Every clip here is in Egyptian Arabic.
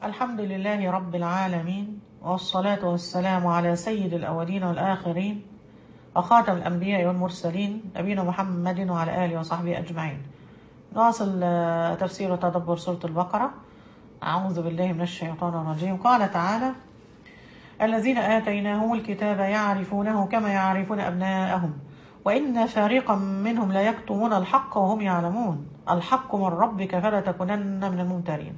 الحمد لله رب العالمين والصلاة والسلام على سيد الأولين والآخرين وخاتم الأنبياء والمرسلين نبينا محمد وعلى آله وصحبه أجمعين نواصل آه، تفسير وتدبر سورة البقرة أعوذ بالله من الشيطان الرجيم قال تعالى الذين آتيناهم الكتاب يعرفونه كما يعرفون أبناءهم وإن فريقا منهم لا يكتمون الحق وهم يعلمون الحق من ربك فلا تكونن من الممترين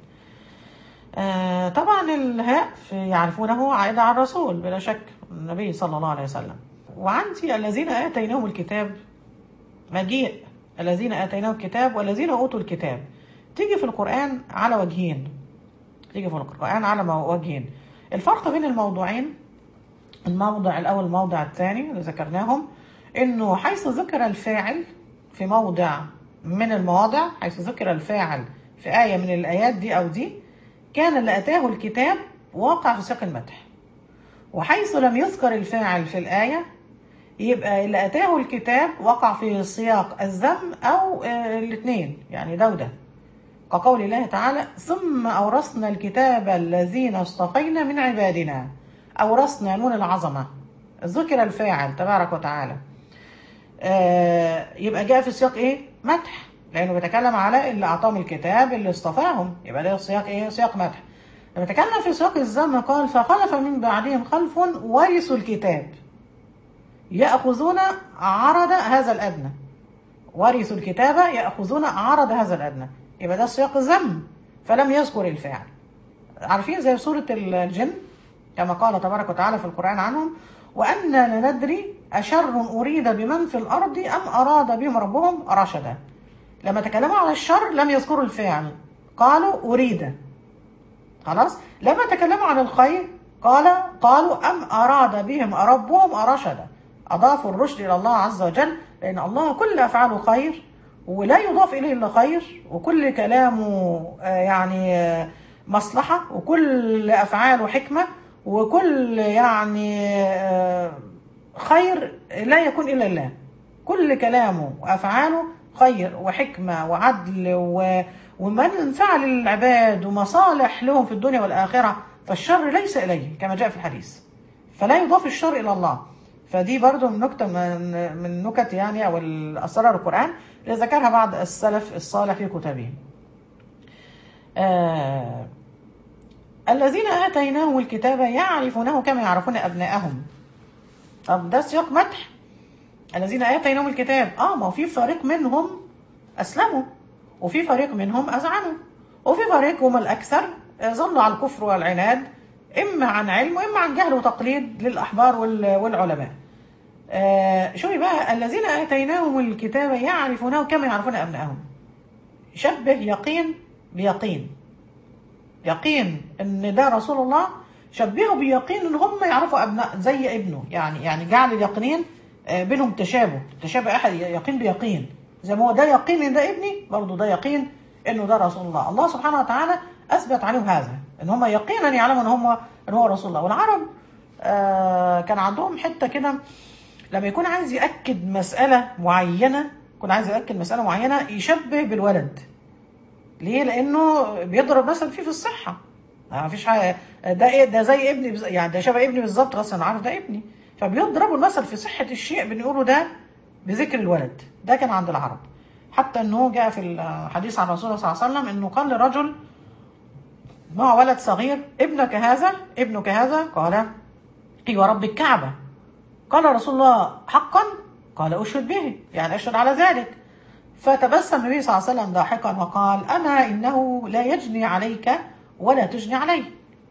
آه، طبعا الهاء في يعرفونه عائدة على الرسول بلا شك النبي صلى الله عليه وسلم وعندي الذين آتيناهم الكتاب مجيء الذين آتيناهم الكتاب والذين أوتوا الكتاب تيجي في القرآن على وجهين تيجي في القرآن على مو- وجهين الفرق بين الموضوعين الموضع الأول الموضع الثاني اللي ذكرناهم إنه حيث ذكر الفاعل في موضع من المواضع حيث ذكر الفاعل في آية من الآيات دي أو دي كان اللي أتاه الكتاب واقع في سياق المدح وحيث لم يذكر الفاعل في الآية يبقى اللي أتاه الكتاب وقع في سياق الذم أو آه، الاثنين يعني ده وده كقول الله تعالى ثم أورثنا الكتاب الذين اصطفينا من عبادنا أورثنا نون العظمة ذكر الفاعل تبارك وتعالى آه، يبقى جاء في سياق ايه مدح لانه بيتكلم على اللي اعطاهم الكتاب اللي اصطفاهم يبقى ده سياق ايه سياق مدح لما تكلم في سياق الذم قال فخلف من بعدهم خلف ورثوا الكتاب ياخذون عرض هذا الادنى ورثوا الكتاب ياخذون عرض هذا الادنى يبقى ده سياق الذم فلم يذكر الفاعل عارفين زي سورة الجن كما قال تبارك وتعالى في القرآن عنهم وأنا لندري أشر أريد بمن في الأرض أم أراد بهم ربهم رشدا لما تكلموا عن الشر لم يذكروا الفاعل قالوا أريد خلاص لما تكلموا عن الخير قال قالوا أم أراد بهم ربهم رشدا أضافوا الرشد إلى الله عز وجل لأن الله كل أفعاله خير ولا يضاف إليه إلا خير وكل كلامه آه، يعني آه، مصلحة وكل أفعاله حكمة وكل يعني آه، خير لا يكون إلا الله كل كلامه وأفعاله خير وحكمة وعدل و... ومنفعة للعباد ومصالح لهم في الدنيا والآخرة فالشر ليس إليه كما جاء في الحديث فلا يضاف الشر إلى الله فدي برضو من نكتة من, من نكت يعني أو الأسرار القرآن اللي ذكرها بعض السلف الصالح في كتبهم آه الذين آتيناهم الكتاب يعرفونه كما يعرفون أبناءهم طب ده سياق مدح الذين آتيناهم الكتاب اه ما هو في فريق منهم أسلموا وفي فريق منهم أذعنوا وفي فريق هم الأكثر آه، ظلوا على الكفر والعناد إما عن علم وإما عن جهل وتقليد للأحبار وال- والعلماء آه شوفي بقى الذين آتيناهم الكتاب يعرفونه كما يعرفون أبنائهم شبه يقين بيقين يقين ان ده رسول الله شبهه بيقين ان هم يعرفوا ابناء زي ابنه يعني يعني جعل اليقينين آه، بينهم تشابه تشابه احد يقين بيقين زي ما هو ده يقين ان ده ابني برضه ده يقين انه ده رسول الله الله سبحانه وتعالى اثبت عليهم هذا ان هم يقينا يعلموا ان هم ان هو رسول الله والعرب آه كان عندهم حته كده لما يكون عايز ياكد مساله معينه يكون عايز ياكد مساله معينه يشبه بالولد ليه؟ لأنه بيضرب مثلا فيه في الصحة ما فيش حاجة ده إيه ده زي ابني بز... يعني ده شبه ابني بالظبط غصب عارف ده ابني فبيضربوا المثل في صحة الشيء بنقوله ده بذكر الولد ده كان عند العرب حتى انه جاء في الحديث عن رسول الله صلى الله عليه وسلم انه قال لرجل مع ولد صغير ابنك هذا ابنك هذا قال اي ورب الكعبة قال رسول الله حقا قال اشهد به يعني اشهد على ذلك فتبسم النبي صلى الله عليه وسلم ضاحكا وقال أما إنه لا يجني عليك ولا تجني عليه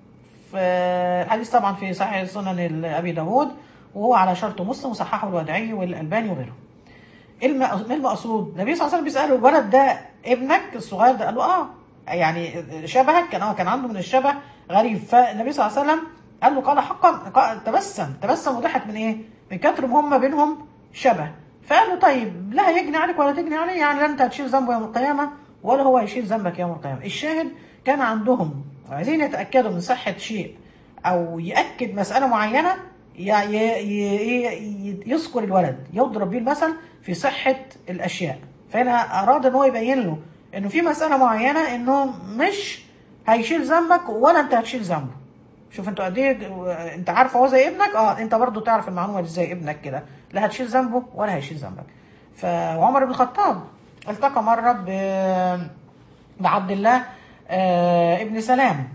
الحديث طبعا في صحيح سنن أبي داود وهو على شرط مسلم وصححه الوداعي والألباني وغيره ما المقصود النبي صلى الله عليه وسلم بيسأله الولد ده ابنك الصغير ده قال له اه يعني شبهك كان اه كان عنده من الشبه غريب فالنبي صلى الله عليه وسلم قال له قال حقا قال تبسم تبسم وضحك من ايه من كتر ما هم بينهم شبه فقال له طيب لا هيجني عليك ولا تجني عليه يعني لا انت هتشيل ذنبه يوم القيامه ولا هو هيشيل ذنبك يوم القيامه الشاهد كان عندهم عايزين يتاكدوا من صحه شيء او ياكد مساله معينه يذكر الولد يضرب بيه المثل في صحه الاشياء فهنا اراد ان هو يبين له انه في مساله معينه انه مش هيشيل ذنبك ولا انت هتشيل ذنبه شوف انتوا قد ايه انت عارفه هو زي ابنك اه انت برضو تعرف المعلومه دي زي ابنك كده لا هتشيل ذنبه ولا هيشيل ذنبك فعمر بن الخطاب التقى مره ب بعبد الله آه ابن سلام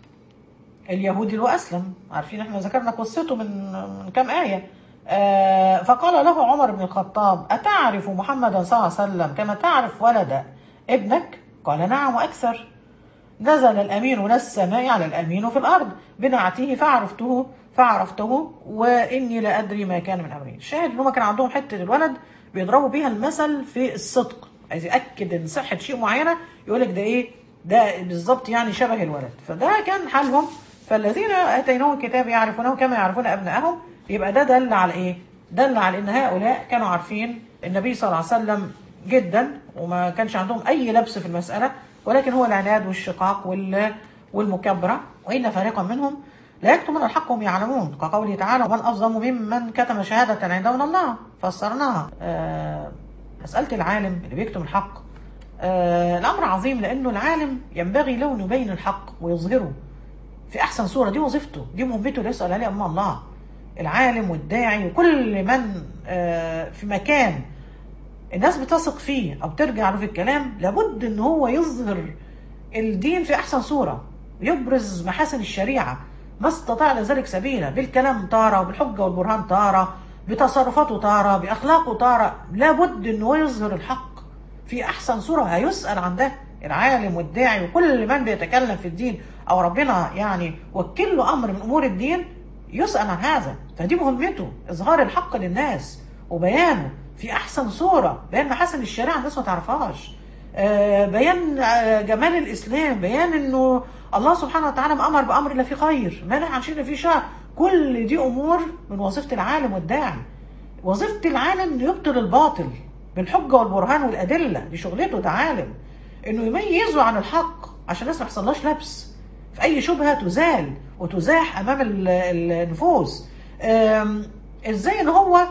اليهودي اللي هو اسلم عارفين احنا ذكرنا قصته من من كام ايه آه فقال له عمر بن الخطاب اتعرف محمدا صلى الله عليه وسلم كما تعرف ولد ابنك قال نعم واكثر نزل الامين من السماء على الامين في الارض بنعته فعرفته فعرفته واني لا ادري ما كان من امرين الشاهد ان هم كان عندهم حته الولد بيضربوا بيها المثل في الصدق عايز ياكد ان صحه شيء معينه يقول لك ده ايه ده بالظبط يعني شبه الولد فده كان حالهم فالذين اتيناهم الكتاب يعرفونه كما يعرفون ابنائهم يبقى ده دل على ايه دل على ان هؤلاء كانوا عارفين النبي صلى الله عليه وسلم جدا وما كانش عندهم اي لبس في المساله ولكن هو العناد والشقاق وال والمكبره وان فريقا منهم لا يكتمون الحق وهم يعلمون كقوله تعالى ومن اظلم ممن كتم شهاده عنده من الله فسرناها آه مساله العالم اللي بيكتم الحق آه الامر عظيم لانه العالم ينبغي له ان يبين الحق ويظهره في احسن صوره دي وظيفته دي مهمته اللي يسال عليها امام الله العالم والداعي وكل من آه في مكان الناس بتثق فيه او بترجع له في الكلام لابد ان هو يظهر الدين في احسن صوره يبرز محاسن الشريعه ما استطاع لذلك سبيلا بالكلام تاره وبالحجه والبرهان تاره بتصرفاته تاره باخلاقه تاره لابد ان هو يظهر الحق في احسن صوره هيسال عن ده العالم والداعي وكل من بيتكلم في الدين او ربنا يعني وكل له امر من امور الدين يسال عن هذا فدي مهمته اظهار الحق للناس وبيانه في احسن صوره بيان محاسن الشريعه الناس ما تعرفهاش آه بيان آه جمال الاسلام بيان انه الله سبحانه وتعالى ما امر بامر الا في خير ما نهى عن شيء الا في شر كل دي امور من وظيفه العالم والداعي وظيفه العالم انه يبطل الباطل بالحجه والبرهان والادله دي شغلته ده عالم انه يميزه عن الحق عشان الناس ما يحصلهاش لبس في اي شبهه تزال وتزاح امام النفوس ازاي ان هو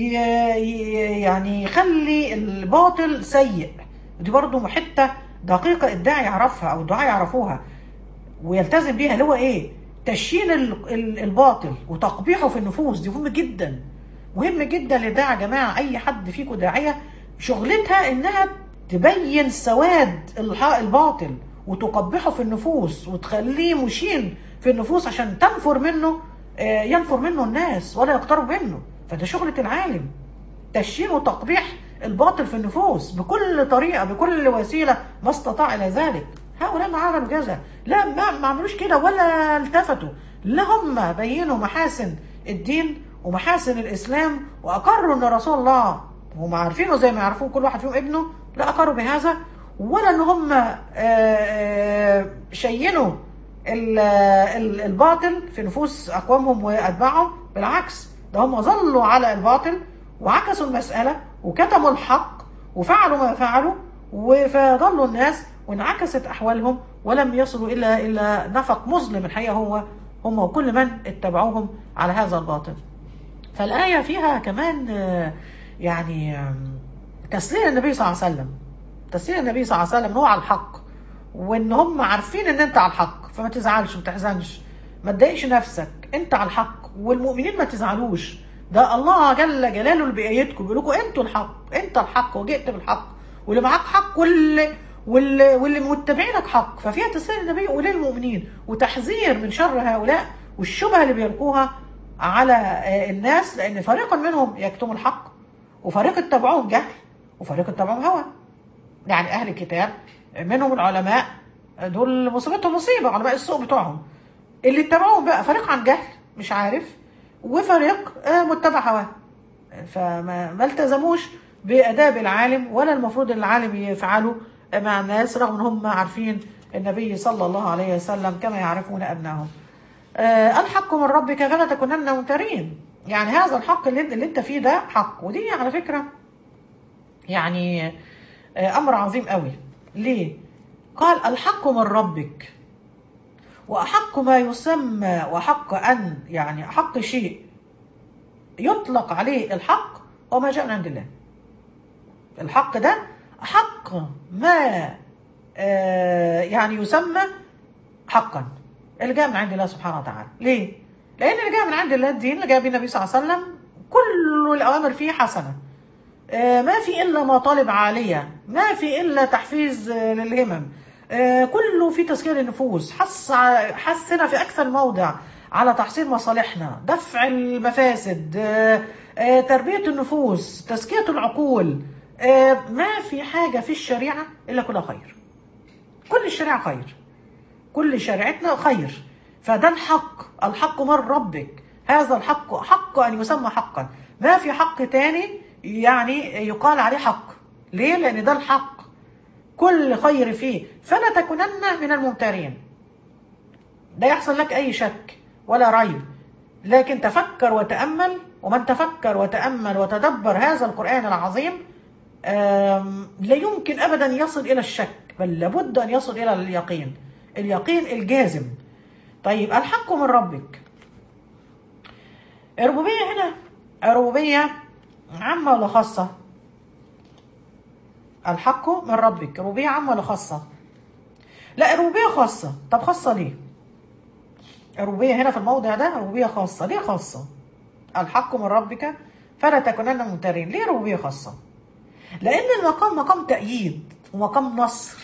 يعني يخلي الباطل سيء دي برضو حته دقيقه الداعي يعرفها او الدعاء يعرفوها ويلتزم بيها اللي هو ايه تشيين الباطل وتقبيحه في النفوس دي مهم جدا مهم جدا للداعي يا جماعه اي حد فيكم داعيه شغلتها انها تبين سواد الباطل وتقبحه في النفوس وتخليه مشين في النفوس عشان تنفر منه ينفر منه الناس ولا يقترب منه فده شغلة العالم تشيين وتقبيح الباطل في النفوس بكل طريقة بكل وسيلة ما استطاع إلى ذلك هؤلاء ما عملوا كذا لا ما, ما عملوش كده ولا التفتوا لا هم بينوا محاسن الدين ومحاسن الإسلام وأقروا أن رسول الله هم عارفينه زي ما يعرفون كل واحد فيهم ابنه لا أقروا بهذا ولا أن هم شينوا الباطل في نفوس أقوامهم وأتباعهم بالعكس ده هم ظلوا على الباطل وعكسوا المسألة وكتموا الحق وفعلوا ما فعلوا فضلوا الناس وانعكست أحوالهم ولم يصلوا إلا إلى نفق مظلم الحقيقة هو هم وكل من اتبعوهم على هذا الباطل فالآية فيها كمان يعني تسليل النبي صلى الله عليه وسلم تسليل النبي صلى الله عليه وسلم هو على الحق وان هم عارفين ان انت على الحق فما تزعلش ما تحزنش ما تضايقش نفسك انت على الحق والمؤمنين ما تزعلوش ده الله جل جلاله اللي بآيتكم بيقول لكم انتوا الحق انت الحق وجئت بالحق واللي معاك حق واللي واللي, واللي متبعينك حق ففيها تسليل النبي وللمؤمنين وتحذير من شر هؤلاء والشبهه اللي بيلقوها على الناس لان فريقا منهم يكتموا الحق وفريق اتبعوهم جهل وفريق اتبعوهم هوى يعني اهل الكتاب منهم العلماء دول مصيبتهم مصيبه علماء السوق بتوعهم اللي اتبعوهم بقى فريق عن جهل مش عارف وفريق متبع هواه فما ما التزموش باداب العالم ولا المفروض ان العالم يفعله مع الناس رغم ان هم عارفين النبي صلى الله عليه وسلم كما يعرفون ابنائهم أه الحق من ربك فلا تكونن ممترين يعني هذا الحق اللي, اللي انت فيه ده حق ودي على فكره يعني امر عظيم قوي ليه قال الحق من ربك وأحق ما يسمى وحق أن يعني أحق شيء يطلق عليه الحق هو ما جاء من عند الله الحق ده أحق ما آه يعني يسمى حقا اللي جاء من عند الله سبحانه وتعالى ليه؟ لأن اللي جاء من عند الله الدين اللي جاء به النبي صلى الله عليه وسلم كل الأوامر فيه حسنة آه، ما في إلا مطالب عالية ما في إلا تحفيز آه، للهمم آه، كله في تزكية النفوس حس ع- حسنا في أكثر موضع على تحصيل مصالحنا دفع المفاسد آه، آه، تربية النفوس تزكية العقول آه، ما في حاجة في الشريعة إلا كلها خير كل الشريعة خير كل شريعتنا خير فده الحق الحق من ربك هذا الحق حق أن يسمى حقا ما في حق تاني يعني يقال عليه حق ليه؟ لأن ده الحق كل خير فيه فلا تكونن من الممترين لا يحصل لك أي شك ولا ريب لكن تفكر وتأمل ومن تفكر وتأمل وتدبر هذا القرآن العظيم آم، لا يمكن أبدا يصل إلى الشك بل لابد أن يصل إلى اليقين اليقين الجازم طيب الحق من ربك الربوبية هنا الربوبية عامة ولا خاصة الحق من ربك ربوبية عامة ولا خاصة لا الربوبية خاصة طب خاصة ليه الربوبية هنا في الموضع ده ربوبية خاصة ليه خاصة الحق من ربك فلا تكونن ممترين ليه ربوبية خاصة لأن المقام مقام تأييد ومقام نصر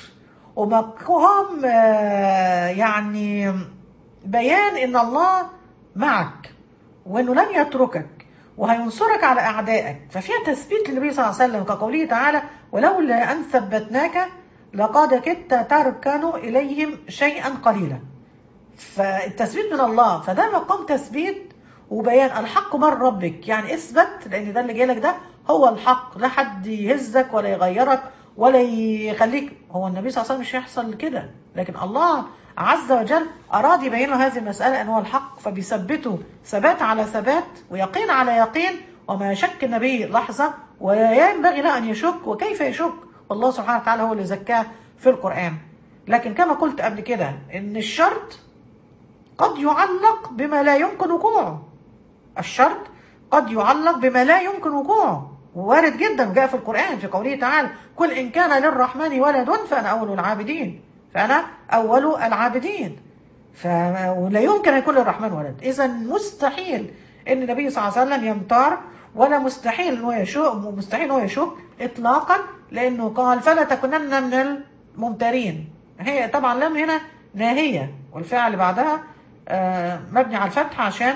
ومقام آه، يعني بيان إن الله معك وإنه لن يتركك وهينصرك على أعدائك ففيها تثبيت للنبي صلى الله عليه وسلم كقوله تعالى ولولا أن ثبتناك لقد كدت تركن إليهم شيئا قليلا فالتثبيت من الله فده مقام تثبيت وبيان الحق من ربك يعني اثبت لان ده اللي جاي لك ده هو الحق لا حد يهزك ولا يغيرك ولا يخليك هو النبي صلى الله عليه وسلم مش هيحصل كده لكن الله عز وجل اراد يبين له هذه المساله ان هو الحق فبيثبته ثبات على ثبات ويقين على يقين وما يشك النبي لحظه ولا ينبغي له ان يشك وكيف يشك والله سبحانه وتعالى هو اللي زكاه في القران لكن كما قلت قبل كده ان الشرط قد يعلق بما لا يمكن وقوعه الشرط قد يعلق بما لا يمكن وقوعه وارد جدا جاء في القرآن في قوله تعالى قل إن كان للرحمن ولد فأنا أول العابدين فأنا أول العابدين ف... ولا يمكن أن يكون للرحمن ولد إذا مستحيل أن النبي صلى الله عليه وسلم يمتار ولا مستحيل أنه يشك مستحيل أنه يشك إطلاقا لأنه قال فلا تكونن من الممترين هي طبعا لم هنا ناهية والفعل اللي بعدها آه، مبني على الفتح عشان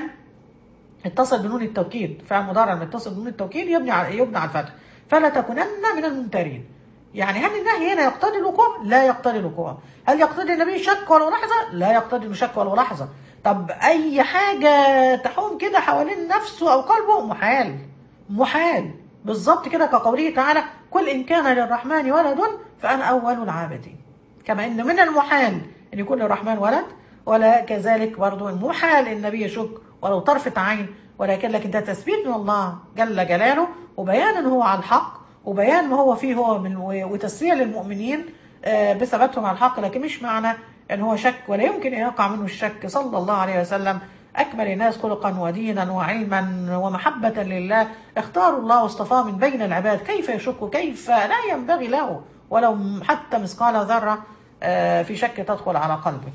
اتصل بنون التوكيد فعل مضارع لما يتصل بنون التوكيد يبني على يبنى على الفتح فلا تكونن من الممترين يعني هل النهي هنا يقتضي الوقوع؟ لا يقتضي الوقوع هل يقتضي النبي شك ولو لحظة؟ لا يقتضي شك ولو لحظة طب أي حاجة تحوم كده حوالين نفسه أو قلبه محال محال بالظبط كده كقوله تعالى قل إن كان للرحمن ولد فأنا أول العابدين كما إن من المحال أن يكون للرحمن ولد ولا كذلك برضو المحال النبي يشك ولو طرفة عين ولكن لكن ده تثبيت من الله جل جلاله وبيان ان هو على الحق وبيان ما هو فيه هو من وتسلية للمؤمنين آه، بثباتهم على الحق لكن مش معنى ان هو شك ولا يمكن ان يقع منه الشك صلى الله عليه وسلم اكمل الناس خلقا ودينا وعلما ومحبة لله اختاروا الله واصطفاه من بين العباد كيف يشك كيف لا ينبغي له ولو حتى مثقال ذرة آه، في شك تدخل على قلبه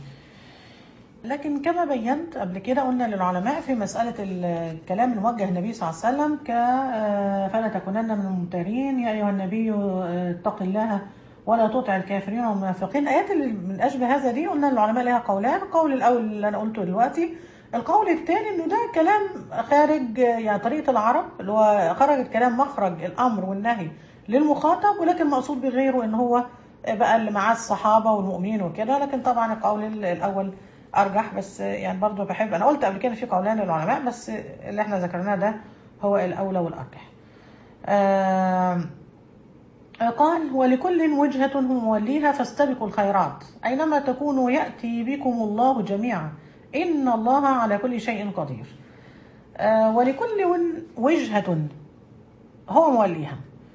لكن كما بينت قبل كده قلنا للعلماء في مسألة الكلام الموجه للنبي صلى الله عليه وسلم ك آه، فلا تكونن من الممترين يا أيها النبي آه، اتق الله ولا تطع الكافرين والمنافقين آيات اللي من أشبه هذا دي قلنا للعلماء لها قولان القول الأول اللي أنا قلته دلوقتي القول الثاني إنه ده كلام خارج آه، يعني طريقة العرب اللي هو خرج الكلام مخرج الأمر والنهي للمخاطب ولكن مقصود بغيره إن هو بقى اللي معاه الصحابة والمؤمنين وكده لكن طبعا القول الأول ارجح بس يعني برضو بحب انا قلت قبل كده في قولان للعلماء بس اللي احنا ذكرناه ده هو الاولى والارجح آم، قال ولكل وجهة هم موليها فاستبقوا الخيرات أينما تكونوا يأتي بكم الله جميعا إن الله على كل شيء قدير آه، ولكل ون- وجهة هو موليها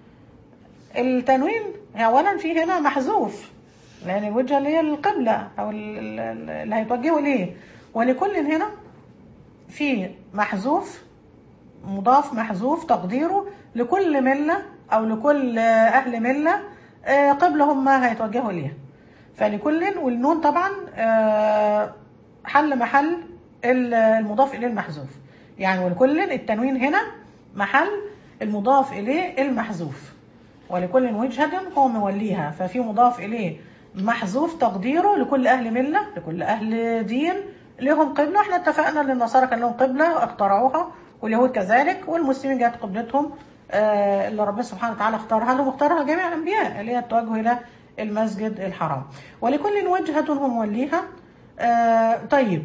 التنوين أولا في هنا محذوف لأن الوجهة اللي هي القبلة أو ال- ال- اللي هيتوجهوا إليه ولكل هنا في محذوف مضاف محذوف تقديره لكل ملة أو لكل أهل ملة آه، قبلة هم هيتوجهوا إليها فلكل والنون طبعا آه، حل محل ال- المضاف اليه المحذوف يعني ولكل التنوين هنا محل المضاف اليه المحذوف ولكل وجهة هو موليها ففي مضاف اليه محذوف تقديره لكل اهل مله لكل اهل دين لهم قبله احنا اتفقنا ان النصارى كان لهم قبله اخترعوها واليهود كذلك والمسلمين جاءت قبلتهم آه، اللي ربنا سبحانه وتعالى اختارها لهم واختارها جميع الانبياء اللي هي التوجه الى المسجد الحرام ولكل وجهة هو موليها آه، طيب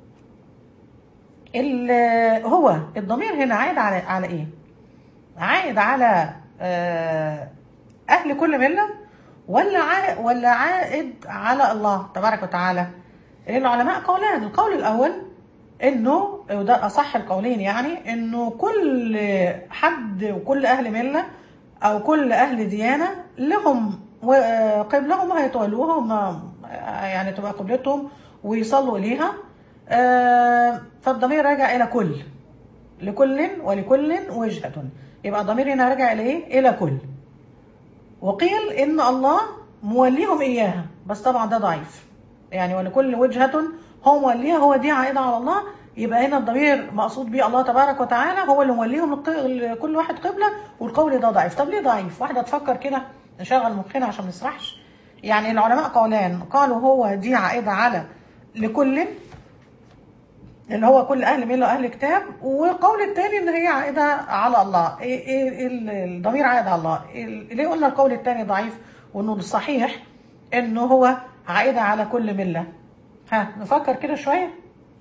ال- هو الضمير هنا عائد على على ايه؟ عائد على آه، اهل كل مله ولا عائد ولا عائد على الله تبارك وتعالى؟ العلماء قولان، القول الاول انه وده اصح القولين يعني انه كل حد وكل اهل مله او كل اهل ديانه لهم و- آه، قبلهم وهيتولوها هم آه، يعني تبقى قبلتهم ويصلوا اليها آه، فالضمير راجع الى كل لكل ولكل وجهة يبقى الضمير هنا راجع الى ايه؟ الى كل وقيل ان الله موليهم اياها بس طبعا ده ضعيف يعني ولكل وجهة هو موليها هو دي عائدة على الله يبقى هنا الضمير مقصود بيه الله تبارك وتعالى هو اللي موليهم لق- لكل واحد قبلة والقول ده ضعيف طب ليه ضعيف واحدة تفكر كده نشغل مخنا عشان ما نسرحش يعني العلماء قولان قالوا هو دي عائدة على لكل اللي هو كل اهل مله واهل كتاب والقول الثاني ان هي عائده على الله ايه ايه إيه ال- الضمير عائد على الله إيه- ليه قلنا القول الثاني ضعيف وانه الصحيح انه هو عائده على كل مله ها نفكر كده شويه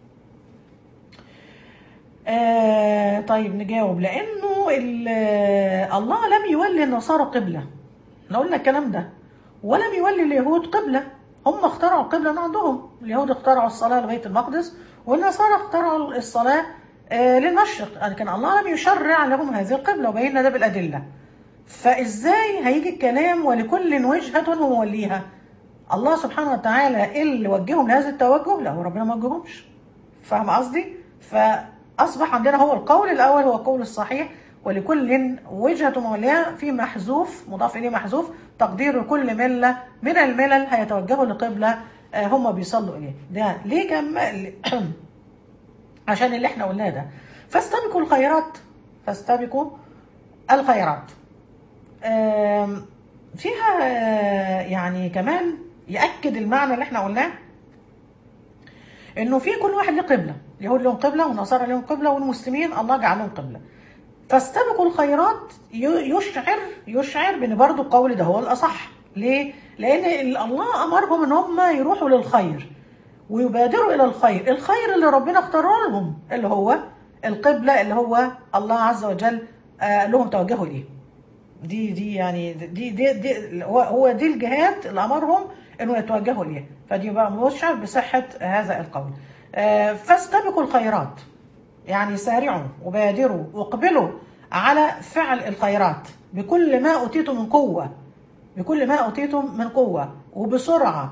آه طيب نجاوب لانه ال- الله لم يولي النصارى قبله احنا قلنا الكلام ده ولم يولي اليهود قبله هم اخترعوا القبله من عندهم اليهود اخترعوا الصلاه لبيت المقدس والنصارى اخترعوا الصلاه آه للمشرق لكن الله لم يشرع لهم هذه القبله وبينا ده بالادله فازاي هيجي الكلام ولكل وجهه هو موليها الله سبحانه وتعالى اللي وجههم لهذا التوجه لا هو ربنا ما وجههمش فاهم قصدي فاصبح عندنا هو القول الاول هو القول الصحيح ولكل وجهة مولية في محذوف مضاف إليه محذوف تقدير كل ملة من الملل هيتوجهوا لقبلة آه، هم بيصلوا إليه ده ليه كم عشان اللي احنا قلناه ده فاستبقوا الخيرات فاستبقوا الخيرات آم، فيها آه، يعني كمان يأكد المعنى اللي احنا قلناه انه في كل واحد له قبله اليهود لهم قبله والنصارى لهم قبله والمسلمين الله جعل لهم قبله فاستبقوا الخيرات ي- يشعر يشعر بان برضو القول ده هو الاصح ليه لان ال- الله امرهم ان هم يروحوا للخير ويبادروا الى الخير الخير اللي ربنا اختاره لهم اللي هو القبله اللي هو الله عز وجل آه، قال لهم توجهوا اليه دي دي يعني دي دي, دي هو هو دي الجهات اللي امرهم انه يتوجهوا اليه فدي بقى مشعر بصحه هذا القول آه، فاستبقوا الخيرات يعني سارعوا وبادروا واقبلوا على فعل الخيرات بكل ما اوتيتم من قوه بكل ما اوتيتم من قوه وبسرعه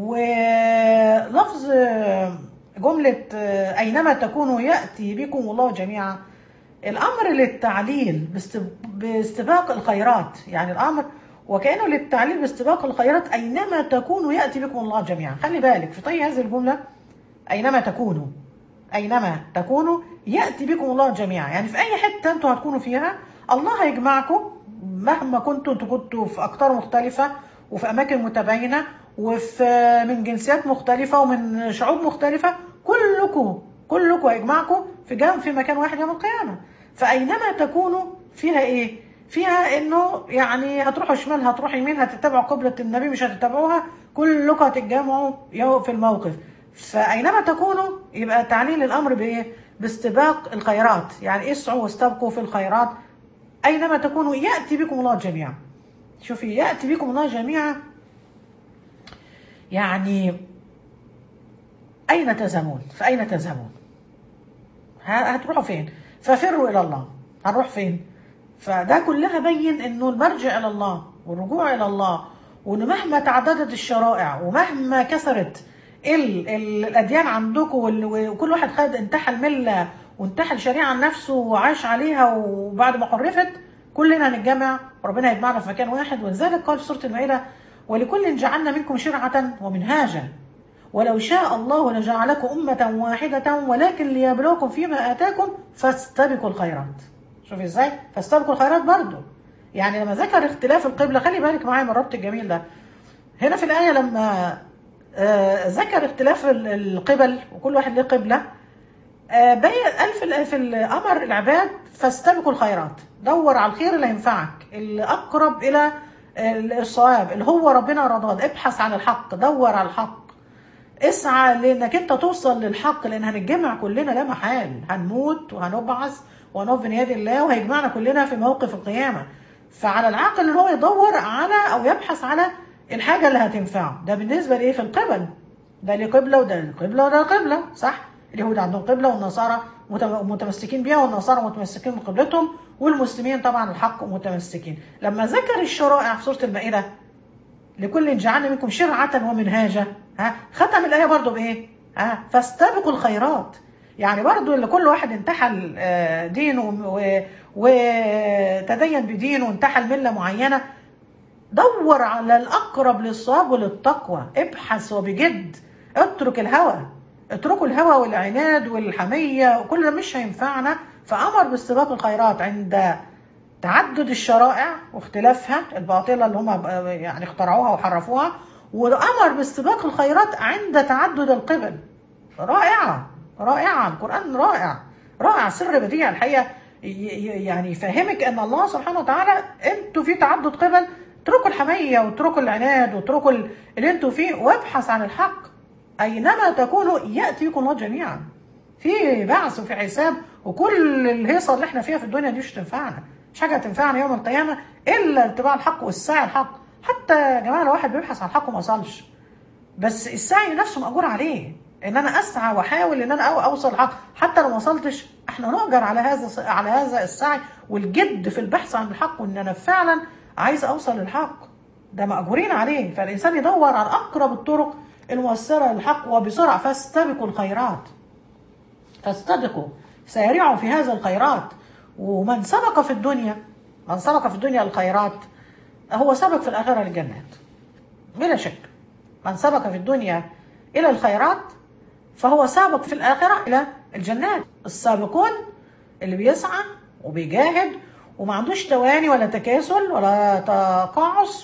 ولفظ آه، جمله آه، اينما تكونوا ياتي بكم الله جميعا الامر للتعليل باست- باستباق الخيرات يعني الامر وكانه للتعليل باستباق الخيرات اينما تكونوا ياتي بكم الله جميعا خلي بالك في طي هذه الجمله اينما تكونوا اينما تكونوا ياتي بكم الله جميعا يعني في اي حته انتوا هتكونوا فيها الله هيجمعكم مهما كنتوا انتوا كنتوا في اقطار مختلفه وفي اماكن متباينه وفي من جنسيات مختلفه ومن شعوب مختلفه كلكم كلكم هيجمعكم في جنب في مكان واحد يوم القيامه فاينما تكونوا فيها ايه فيها انه يعني هتروحوا شمال هتروحوا يمين هتتبعوا قبلة النبي مش هتتبعوها كلكم هتتجمعوا يو- في الموقف فاينما تكونوا يبقى تعليل الامر بايه باستباق الخيرات يعني اسعوا واستبقوا في الخيرات اينما تكونوا ياتي بكم الله جميعا شوفي ياتي بكم الله جميعا يعني اين تذهبون فاين تذهبون ه- هتروحوا فين ففروا الى الله هنروح فين فده كلها بين انه المرجع الى الله والرجوع الى الله وان مهما تعددت الشرائع ومهما كثرت ال ال الاديان عندكم وال- وكل واحد خد انتحى المله وانتحى الشريعه عن نفسه وعاش عليها وبعد ما حرفت كلنا هنتجمع وربنا هيجمعنا في مكان واحد ولذلك قال في سوره المائده ولكل جعلنا منكم شرعة ومنهاجا ولو شاء الله لجعلكم أمة واحدة ولكن ليبلوكم فيما آتاكم فاستبقوا الخيرات شوف ازاي فاستبقوا الخيرات برضو يعني لما ذكر اختلاف القبلة خلي بالك معايا من الربط الجميل ده هنا في الآية لما آه ذكر اختلاف ال- القبل وكل واحد له قبلة آه بين قال في ال- في الأمر العباد فاستبقوا الخيرات دور على الخير اللي ينفعك اللي أقرب إلى ال- الصواب اللي هو ربنا رضاه ابحث عن الحق دور على الحق اسعى لانك انت توصل للحق لان هنتجمع كلنا لا محال هنموت وهنبعث وهنقف بين يد الله وهيجمعنا كلنا في موقف القيامه فعلى العاقل ان هو يدور على او يبحث على الحاجه اللي هتنفعه ده بالنسبه لايه في القبل ده ليه قبله وده ليه قبله وده قبله صح اليهود عندهم قبله والنصارى مت- متمسكين بيها والنصارى متمسكين بقبلتهم والمسلمين طبعا الحق متمسكين لما ذكر الشرائع في سوره المائده لكل جعلنا منكم شرعة ومنهاجا ها ختم الآية برضو بإيه ها فاستبقوا الخيرات يعني برضو اللي كل واحد انتحل آه، دينه و- وتدين بدينه وانتحل ملة معينة دور على الأقرب للصواب وللتقوى ابحث وبجد اترك الهوى اتركوا الهوى والعناد والحمية وكل ده مش هينفعنا فأمر باستباق الخيرات عند تعدد الشرائع واختلافها الباطلة اللي هم يعني اخترعوها وحرفوها وأمر باستباق الخيرات عند تعدد القبل رائعة رائعة القرآن رائع رائع سر بديع الحقيقة ي- ي- يعني يفهمك أن الله سبحانه وتعالى أنتوا في تعدد قبل اتركوا الحمية واتركوا العناد واتركوا ال- اللي أنتوا فيه وابحث عن الحق أينما تكونوا يأتي بكم الله جميعا في بعث وفي حساب وكل الهيصه اللي احنا فيها في الدنيا دي مش تنفعنا مش حاجه تنفعنا يوم القيامه الا اتباع الحق والسعي الحق حتى يا جماعه لو واحد بيبحث عن الحق وما وصلش بس السعي نفسه مأجور عليه ان انا اسعى واحاول ان انا أو- اوصل الحق حتى لو ما وصلتش احنا نؤجر على هذا على هذا السعي والجد في البحث عن الحق وان انا فعلا عايز اوصل للحق ده مأجورين عليه فالانسان يدور على اقرب الطرق المؤثره للحق وبسرعه فاستبقوا الخيرات فاستبقوا سارعوا في هذا الخيرات ومن سبق في الدنيا من سبق في الدنيا الخيرات هو سبق في الآخرة للجنات بلا شك من سبق في الدنيا إلى الخيرات فهو سابق في الآخرة إلى الجنات السابقون اللي بيسعى وبيجاهد وما عندوش تواني ولا تكاسل ولا تقاعس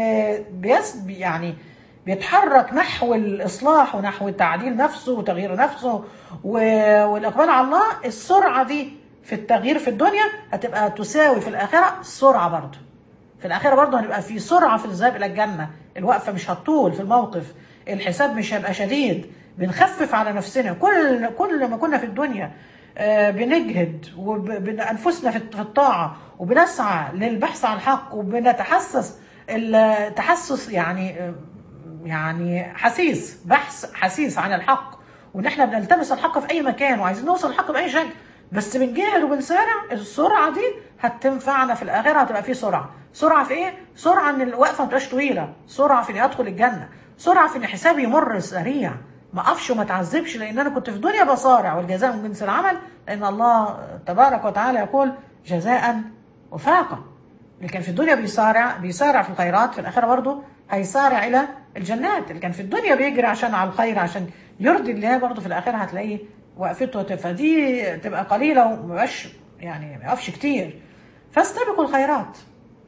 وبيس يعني بيتحرك نحو الإصلاح ونحو تعديل نفسه وتغيير نفسه و- والإقبال على الله السرعة دي في التغيير في الدنيا هتبقى تساوي في الآخرة السرعة برضه في الآخرة برضه هنبقى في سرعة في الذهاب إلى الجنة الوقفة مش هتطول في الموقف الحساب مش هيبقى شديد بنخفف على نفسنا كل كل ما كنا في الدنيا آه، بنجهد وبأنفسنا في في الطاعة وبنسعى للبحث عن الحق وبنتحسس التحسس يعني آه، يعني حسيس بحث حسيس عن الحق وان احنا بنلتمس الحق في اي مكان وعايزين نوصل الحق باي شكل بس بنجاهد وبنسارع السرعه دي هتنفعنا في الاخره هتبقى في سرعه سرعه في ايه سرعه ان الوقفه ما تبقاش طويله سرعه في اني ادخل الجنه سرعه في ان حسابي يمر سريع ما اقفش وما اتعذبش لان انا كنت في الدنيا بصارع والجزاء من جنس العمل لان الله تبارك وتعالى يقول جزاء وفاقا اللي كان في الدنيا بيسارع بيسارع في الخيرات في الاخره برضه هيسارع الى الجنات اللي كان في الدنيا بيجري عشان على الخير عشان يرضي الله برضه في الاخره هتلاقيه وقفته هت- فدي تبقى قليله ومبقاش يعني ما يقفش كتير فاستبقوا الخيرات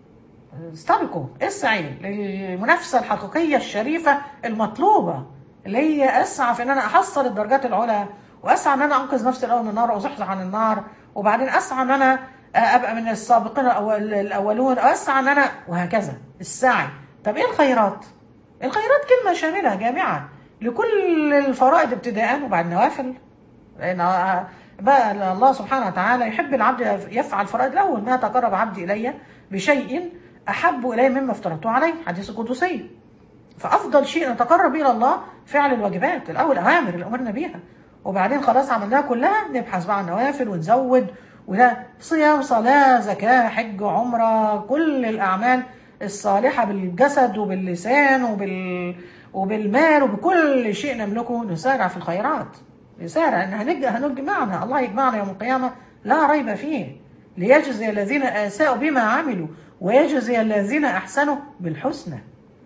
استبقوا اسعي للمنافسه الحقيقيه الشريفه المطلوبه اللي هي اسعى في ان انا احصل الدرجات العلى واسعى ان انا انقذ نفسي الاول من النار وازحزح عن النار وبعدين اسعى ان انا ابقى من السابقين الأول الاولون اسعى ان انا وهكذا السعي طب ايه الخيرات؟ الخيرات كلمه شامله جامعه لكل الفرائض ابتداء وبعد النوافل لان بقى الله سبحانه وتعالى يحب العبد يفعل فرائض الاول ما تقرب عبدي الي بشيء احب الي مما افترضته عليه حديث القدسي فافضل شيء نتقرب الى الله فعل الواجبات الاول اوامر اللي امرنا بيها وبعدين خلاص عملناها كلها نبحث بقى عن النوافل ونزود وده صيام صلاه زكاه حج عمره كل الاعمال الصالحه بالجسد وباللسان وبال وبالمال وبكل شيء نملكه نسارع في الخيرات نسارع ان هنج- هنجمعنا الله يجمعنا يوم القيامه لا ريب فيه ليجزي الذين اساءوا بما عملوا ويجزي الذين احسنوا بالحسنى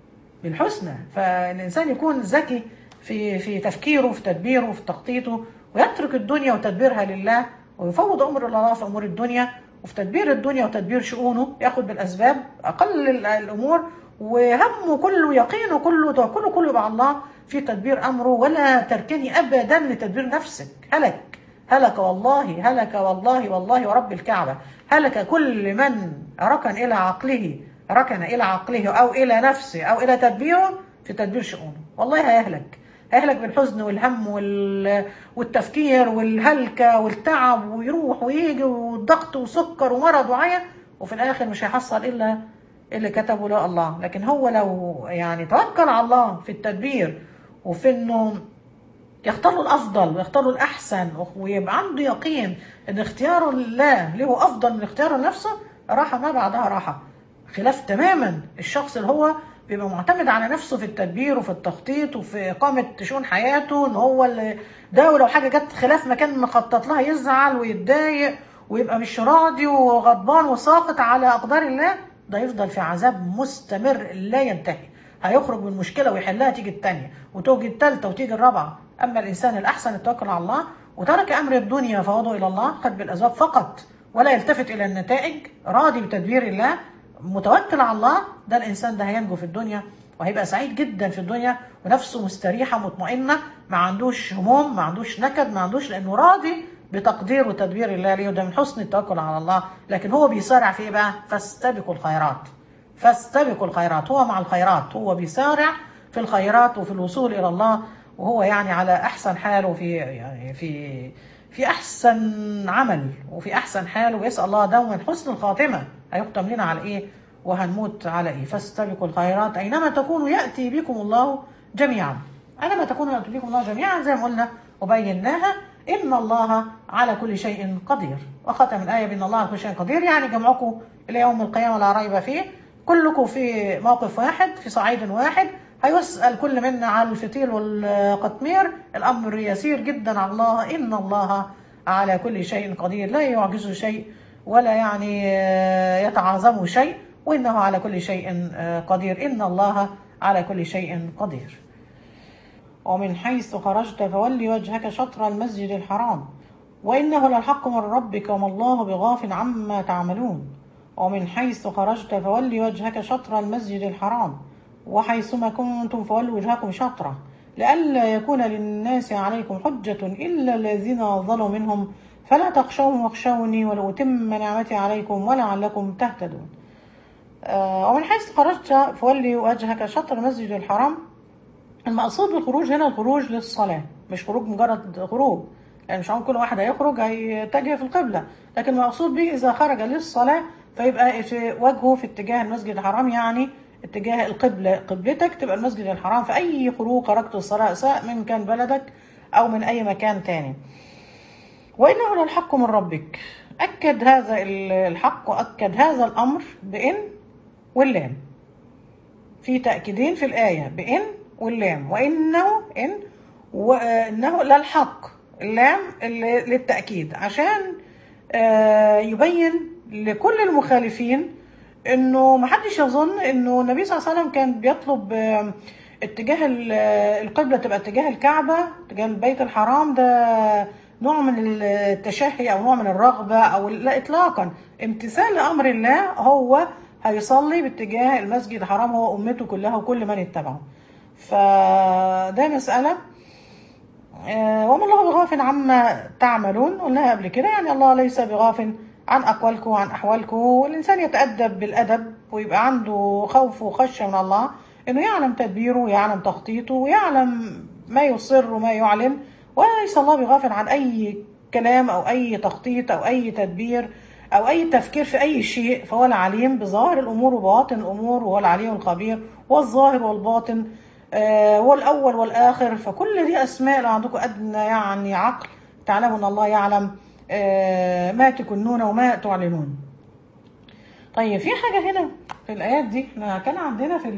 بالحسنى فالإنسان يكون ذكي في في تفكيره في تدبيره في تخطيطه ويترك الدنيا وتدبيرها لله ويفوض أمر الله في أمور الدنيا وفي تدبير الدنيا وتدبير شؤونه ياخد بالأسباب أقل ال- الأمور وهمه كله يقينه كله توكله كله يبقى على الله في تدبير أمره ولا تركني أبدا لتدبير نفسك هلك هلك والله هلك والله والله ورب الكعبة هلك كل من ركن إلى عقله ركن إلى عقله أو إلى نفسه أو إلى تدبيره في تدبير شؤونه والله هيهلك هيهلك بالحزن والهم وال... والتفكير والهلكة والتعب ويروح ويجي والضغط وسكر ومرض وعيا وفي الآخر مش هيحصل إلا اللي كتبه له الله لكن هو لو يعني توكل على الله في التدبير وفي انه يختار له الافضل ويختار له الاحسن ويبقى عنده يقين ان اختياره لله له افضل من اختياره لنفسه راحه ما بعدها راحه خلاف تماما الشخص اللي هو بيبقى معتمد على نفسه في التدبير وفي التخطيط وفي اقامه شؤون حياته ان هو اللي ده ولو حاجه جت خلاف ما كان مخطط لها يزعل ويتضايق ويبقى مش راضي وغضبان وساقط على اقدار الله ده يفضل في عذاب مستمر لا ينتهي هيخرج من مشكله ويحلها تيجي الثانيه وتوجي الثالثه وتيجي الرابعه اما الانسان الاحسن التوكل على الله وترك امر الدنيا فوضه الى الله خد بالاسباب فقط ولا يلتفت الى النتائج راضي بتدبير الله متوكل على الله ده الانسان ده هينجو في الدنيا وهيبقى سعيد جدا في الدنيا ونفسه مستريحه مطمئنه ما عندوش هموم ما عندوش نكد ما عندوش لانه راضي بتقدير وتدبير الله ليه وده من حسن التوكل على الله لكن هو بيسارع في ايه بقى فاستبقوا الخيرات فاستبقوا الخيرات هو مع الخيرات هو بيسارع في الخيرات وفي الوصول الى الله وهو يعني على احسن حال وفي يعني في في احسن عمل وفي احسن حال ويسال الله دوما حسن الخاتمه هيختم لنا على ايه وهنموت على ايه فاستبقوا الخيرات اينما تكونوا ياتي بكم الله جميعا اينما تكونوا ياتي بكم الله جميعا زي ما قلنا وبيناها ان الله على كل شيء قدير وختم الايه بان الله على كل شيء قدير يعني جمعكم الى يوم القيامه لا ريب فيه كلكم في موقف واحد في صعيد واحد هيسأل كل منا عن الفتيل والقطمير الأمر يسير جدا على الله إن الله على كل شيء قدير لا يعجزه شيء ولا يعني يتعاظمه شيء وإنه على كل شيء قدير إن الله على كل شيء قدير ومن حيث خرجت فول وجهك شطر المسجد الحرام وإنه للحق من ربك وما الله بغافل عما تعملون ومن حيث خرجت فول وجهك شطر المسجد الحرام وحيثما كنتم فولوا وجهكم شطرة لئلا يكون للناس عليكم حجة إلا الذين ظلموا منهم فلا تخشوهم واخشوني ولأتم نعمتي عليكم ولعلكم تهتدون آه ومن حيث خرجت فولي وجهك شطر المسجد الحرام المقصود بالخروج هنا الخروج للصلاة مش خروج مجرد خروج يعني مش هنقول كل واحد هيخرج هيتجه في القبلة لكن المقصود به إذا خرج للصلاة فيبقى في وجهه في اتجاه المسجد الحرام يعني اتجاه القبلة قبلتك تبقى المسجد الحرام في أي خروج خرجت الصلاة سواء من كان بلدك أو من أي مكان تاني وإنه للحق من ربك أكد هذا الحق وأكد هذا الأمر بإن واللام في تأكيدين في الآية بإن واللام وإنه إن وإنه للحق اللام للتأكيد عشان يبين لكل المخالفين انه ما حدش يظن انه النبي صلى الله عليه وسلم كان بيطلب اتجاه القبله تبقى اتجاه الكعبه اتجاه البيت الحرام ده نوع من التشهي او نوع من الرغبه او لا اطلاقا امتثال لامر الله هو هيصلي باتجاه المسجد الحرام هو امته كلها وكل من اتبعه فده مساله وما الله بغافل عما تعملون قلناها قبل كده يعني الله ليس بغافل عن أقوالكم وعن أحوالكم والإنسان يتأدب بالأدب ويبقى عنده خوف وخشية من الله إنه يعلم تدبيره ويعلم تخطيطه ويعلم ما يصر وما يعلن وليس الله بغافل عن أي كلام أو أي تخطيط أو أي تدبير أو أي تفكير في أي شيء فهو العليم بظاهر الأمور وبواطن الأمور وهو العليم الخبير والظاهر والباطن آه والأول والآخر فكل دي أسماء لو عندكم أدنى يعني عقل تعلموا أن الله يعلم ما تكنون وما تعلنون طيب في حاجة هنا في الآيات دي احنا كان عندنا في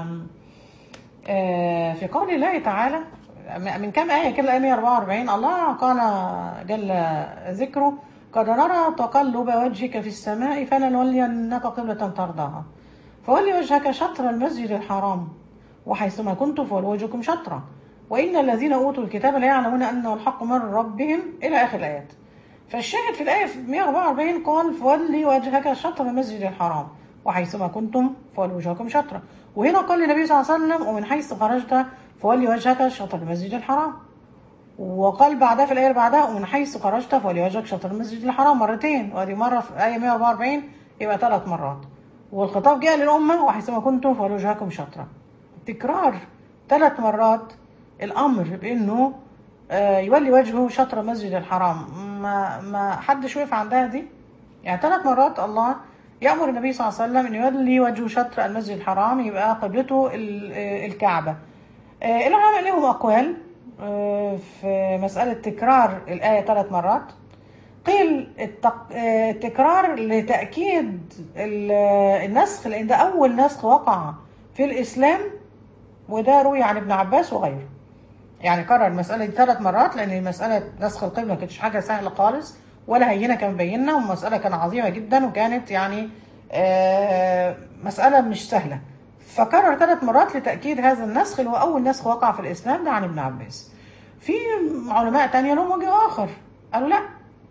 في قول الله تعالى من كام آية كده الآية 144 الله قال جل ذكره قد نرى تقلب وجهك في السماء فلنولينك قبلة ترضاها فولي وجهك شطر المسجد الحرام وحيثما كنتم فولوا وجهكم شطرة وإن الذين أوتوا الكتاب لا يعلمون أنه الحق من ربهم إلى آخر الآيات فالشاهد في الآية في 144 قال فولي وجهك شطر المسجد الحرام وحيثما كنتم فولوا وجهكم شطرة وهنا قال للنبي صلى الله عليه وسلم ومن حيث خرجت فولي وجهك شطر المسجد الحرام وقال بعدها في الآية اللي بعدها ومن حيث خرجت فولي وجهك شطر المسجد الحرام مرتين وادي مرة في آية 144 يبقى ثلاث مرات والخطاب جاء للأمة وحيثما كنتم فولوا وجهكم شطرة تكرار ثلاث مرات الأمر بأنه آه، يولي وجهه شطر المسجد الحرام ما ما حدش وقف عندها دي يعني ثلاث مرات الله يأمر النبي صلى الله عليه وسلم أن يولي وجهه شطر المسجد الحرام يبقى قبلته ال- آه، الكعبة آه، العلماء لهم أقوال آه، في مسألة تكرار الآية ثلاث مرات قيل التق- آه، التكرار لتأكيد ال- آه، النسخ لأن ده أول نسخ وقع في الإسلام وده روي عن ابن عباس وغيره يعني كرر المسألة دي ثلاث مرات لأن مسألة نسخ القبلة ما كانتش حاجة سهلة خالص ولا هينة كان بينا والمسألة كانت عظيمة جدا وكانت يعني آه، مسألة مش سهلة فكرر ثلاث مرات لتأكيد هذا النسخ اللي هو أول نسخ وقع في الإسلام ده عن ابن عباس في علماء تانية لهم وجه آخر قالوا لا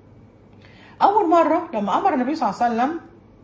أول مرة لما أمر النبي صلى الله عليه وسلم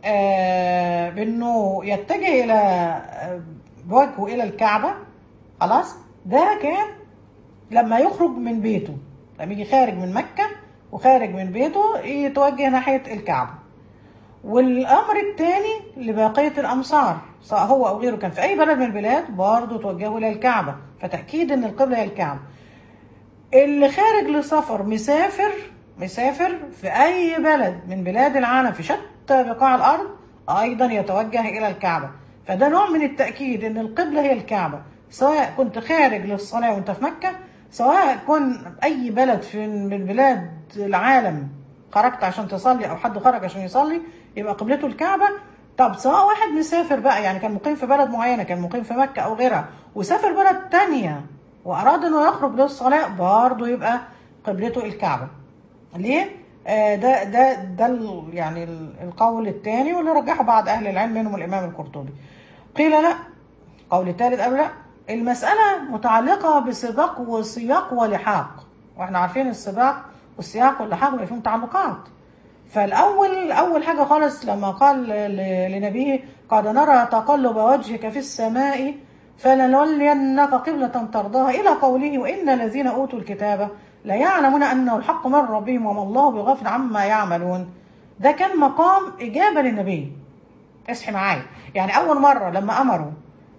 آه، بأنه يتجه إلى آه، بوجهه إلى الكعبة خلاص ده كان لما يخرج من بيته لما يجي خارج من مكة وخارج من بيته يتوجه ناحية الكعبة والأمر الثاني لبقية الأمصار سواء هو أو غيره كان في أي بلد من البلاد برضه توجهوا إلى الكعبة فتأكيد إن القبلة هي الكعبة اللي خارج لسفر مسافر مسافر في أي بلد من بلاد العالم في شتى بقاع الأرض أيضا يتوجه إلى الكعبة فده نوع من التأكيد إن القبلة هي الكعبة سواء كنت خارج للصلاة وأنت في مكة سواء كن أي بلد في من بلاد العالم خرجت عشان تصلي أو حد خرج عشان يصلي يبقى قبلته الكعبة طب سواء واحد مسافر بقى يعني كان مقيم في بلد معينة كان مقيم في مكة أو غيرها وسافر بلد تانية وأراد إنه يخرج للصلاة برضه يبقى قبلته الكعبة ليه؟ آه ده ده ده ال- يعني ال- القول الثاني واللي رجحه بعض أهل العلم منهم الإمام القرطبي قيل لا قول الثالث قالوا لا المسألة متعلقة بسباق وسياق ولحاق واحنا عارفين السباق والسياق واللحاق بيبقى فيهم تعلقات فالأول أول حاجة خالص لما قال ل- لنبيه قد نرى تقلب وجهك في السماء فلنولينك قبلة ترضاها إلى قوله وإن الذين أوتوا الكتاب لا يعلمون أنه الحق من ربهم وما الله بغافل عما يعملون ده كان مقام إجابة للنبي اصحي معايا يعني أول مرة لما أمروا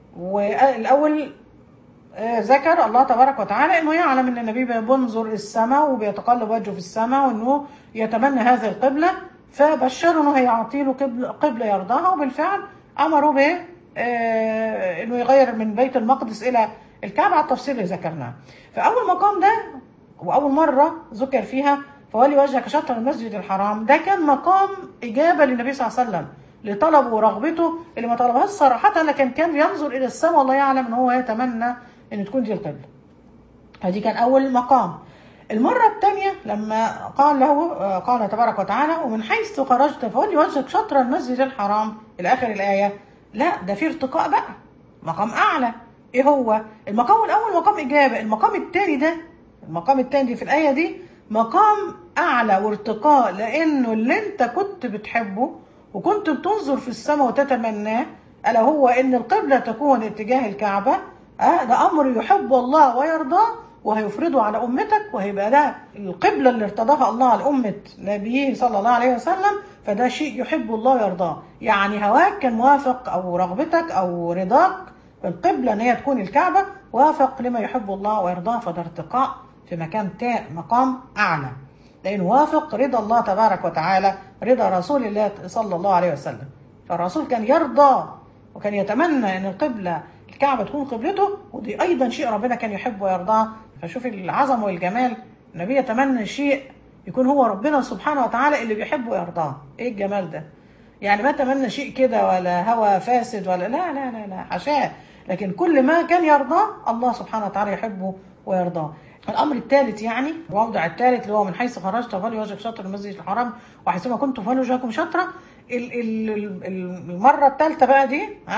والأول آه، ذكر الله تبارك وتعالى انه يعلم ان النبي بينظر السماء وبيتقلب وجهه في السماء وانه يتمنى هذه القبله فبشروا انه هيعطي له قبل- قبله يرضاها وبالفعل امروا به آه، انه يغير من بيت المقدس الى الكعبه على التفصيل اللي ذكرناه. فاول مقام ده واول مره ذكر فيها فولي وجهك شطر المسجد الحرام ده كان مقام اجابه للنبي صلى الله عليه وسلم لطلبه ورغبته اللي ما طلبهاش صراحه لكن كان ينظر الى السماء والله يعلم ان هو يتمنى ان تكون دي القبله. هذه كان اول مقام. المره الثانيه لما قال له آه، قال تبارك وتعالى ومن حيث خرجت فولي وجهك شطر المسجد الحرام الى اخر الايه لا ده في ارتقاء بقى مقام اعلى ايه هو المقام الاول مقام اجابه المقام الثاني ده المقام الثاني في الايه دي مقام اعلى وارتقاء لانه اللي انت كنت بتحبه وكنت بتنظر في السماء وتتمناه الا هو ان القبله تكون اتجاه الكعبه آه ده امر يحب الله ويرضاه وهيفرضه على امتك وهيبقى ده القبله اللي ارتضاها الله على امه نبيه صلى الله عليه وسلم فده شيء يحب الله ويرضاه يعني هواك كان موافق او رغبتك او رضاك بالقبله ان هي تكون الكعبه وافق لما يحب الله ويرضاه فده ارتقاء في مكان تا مقام اعلى لانه وافق رضا الله تبارك وتعالى رضا رسول الله صلى الله عليه وسلم فالرسول كان يرضى وكان يتمنى ان القبله الكعبه تكون قبلته ودي ايضا شيء ربنا كان يحب ويرضاه فشوف العظمه والجمال النبي يتمنى شيء يكون هو ربنا سبحانه وتعالى اللي بيحب ويرضاه ايه الجمال ده يعني ما تمنى شيء كده ولا هوى فاسد ولا لا لا لا لا حاشاه لكن كل ما كان يرضاه الله سبحانه وتعالى يحبه ويرضاه الامر الثالث يعني الموضع الثالث اللي هو من حيث خرجت فلي وجهك شطر المسجد الحرام وحيثما كنت فلي وجهكم شطره ال- ال- ال- المره الثالثه بقى دي ها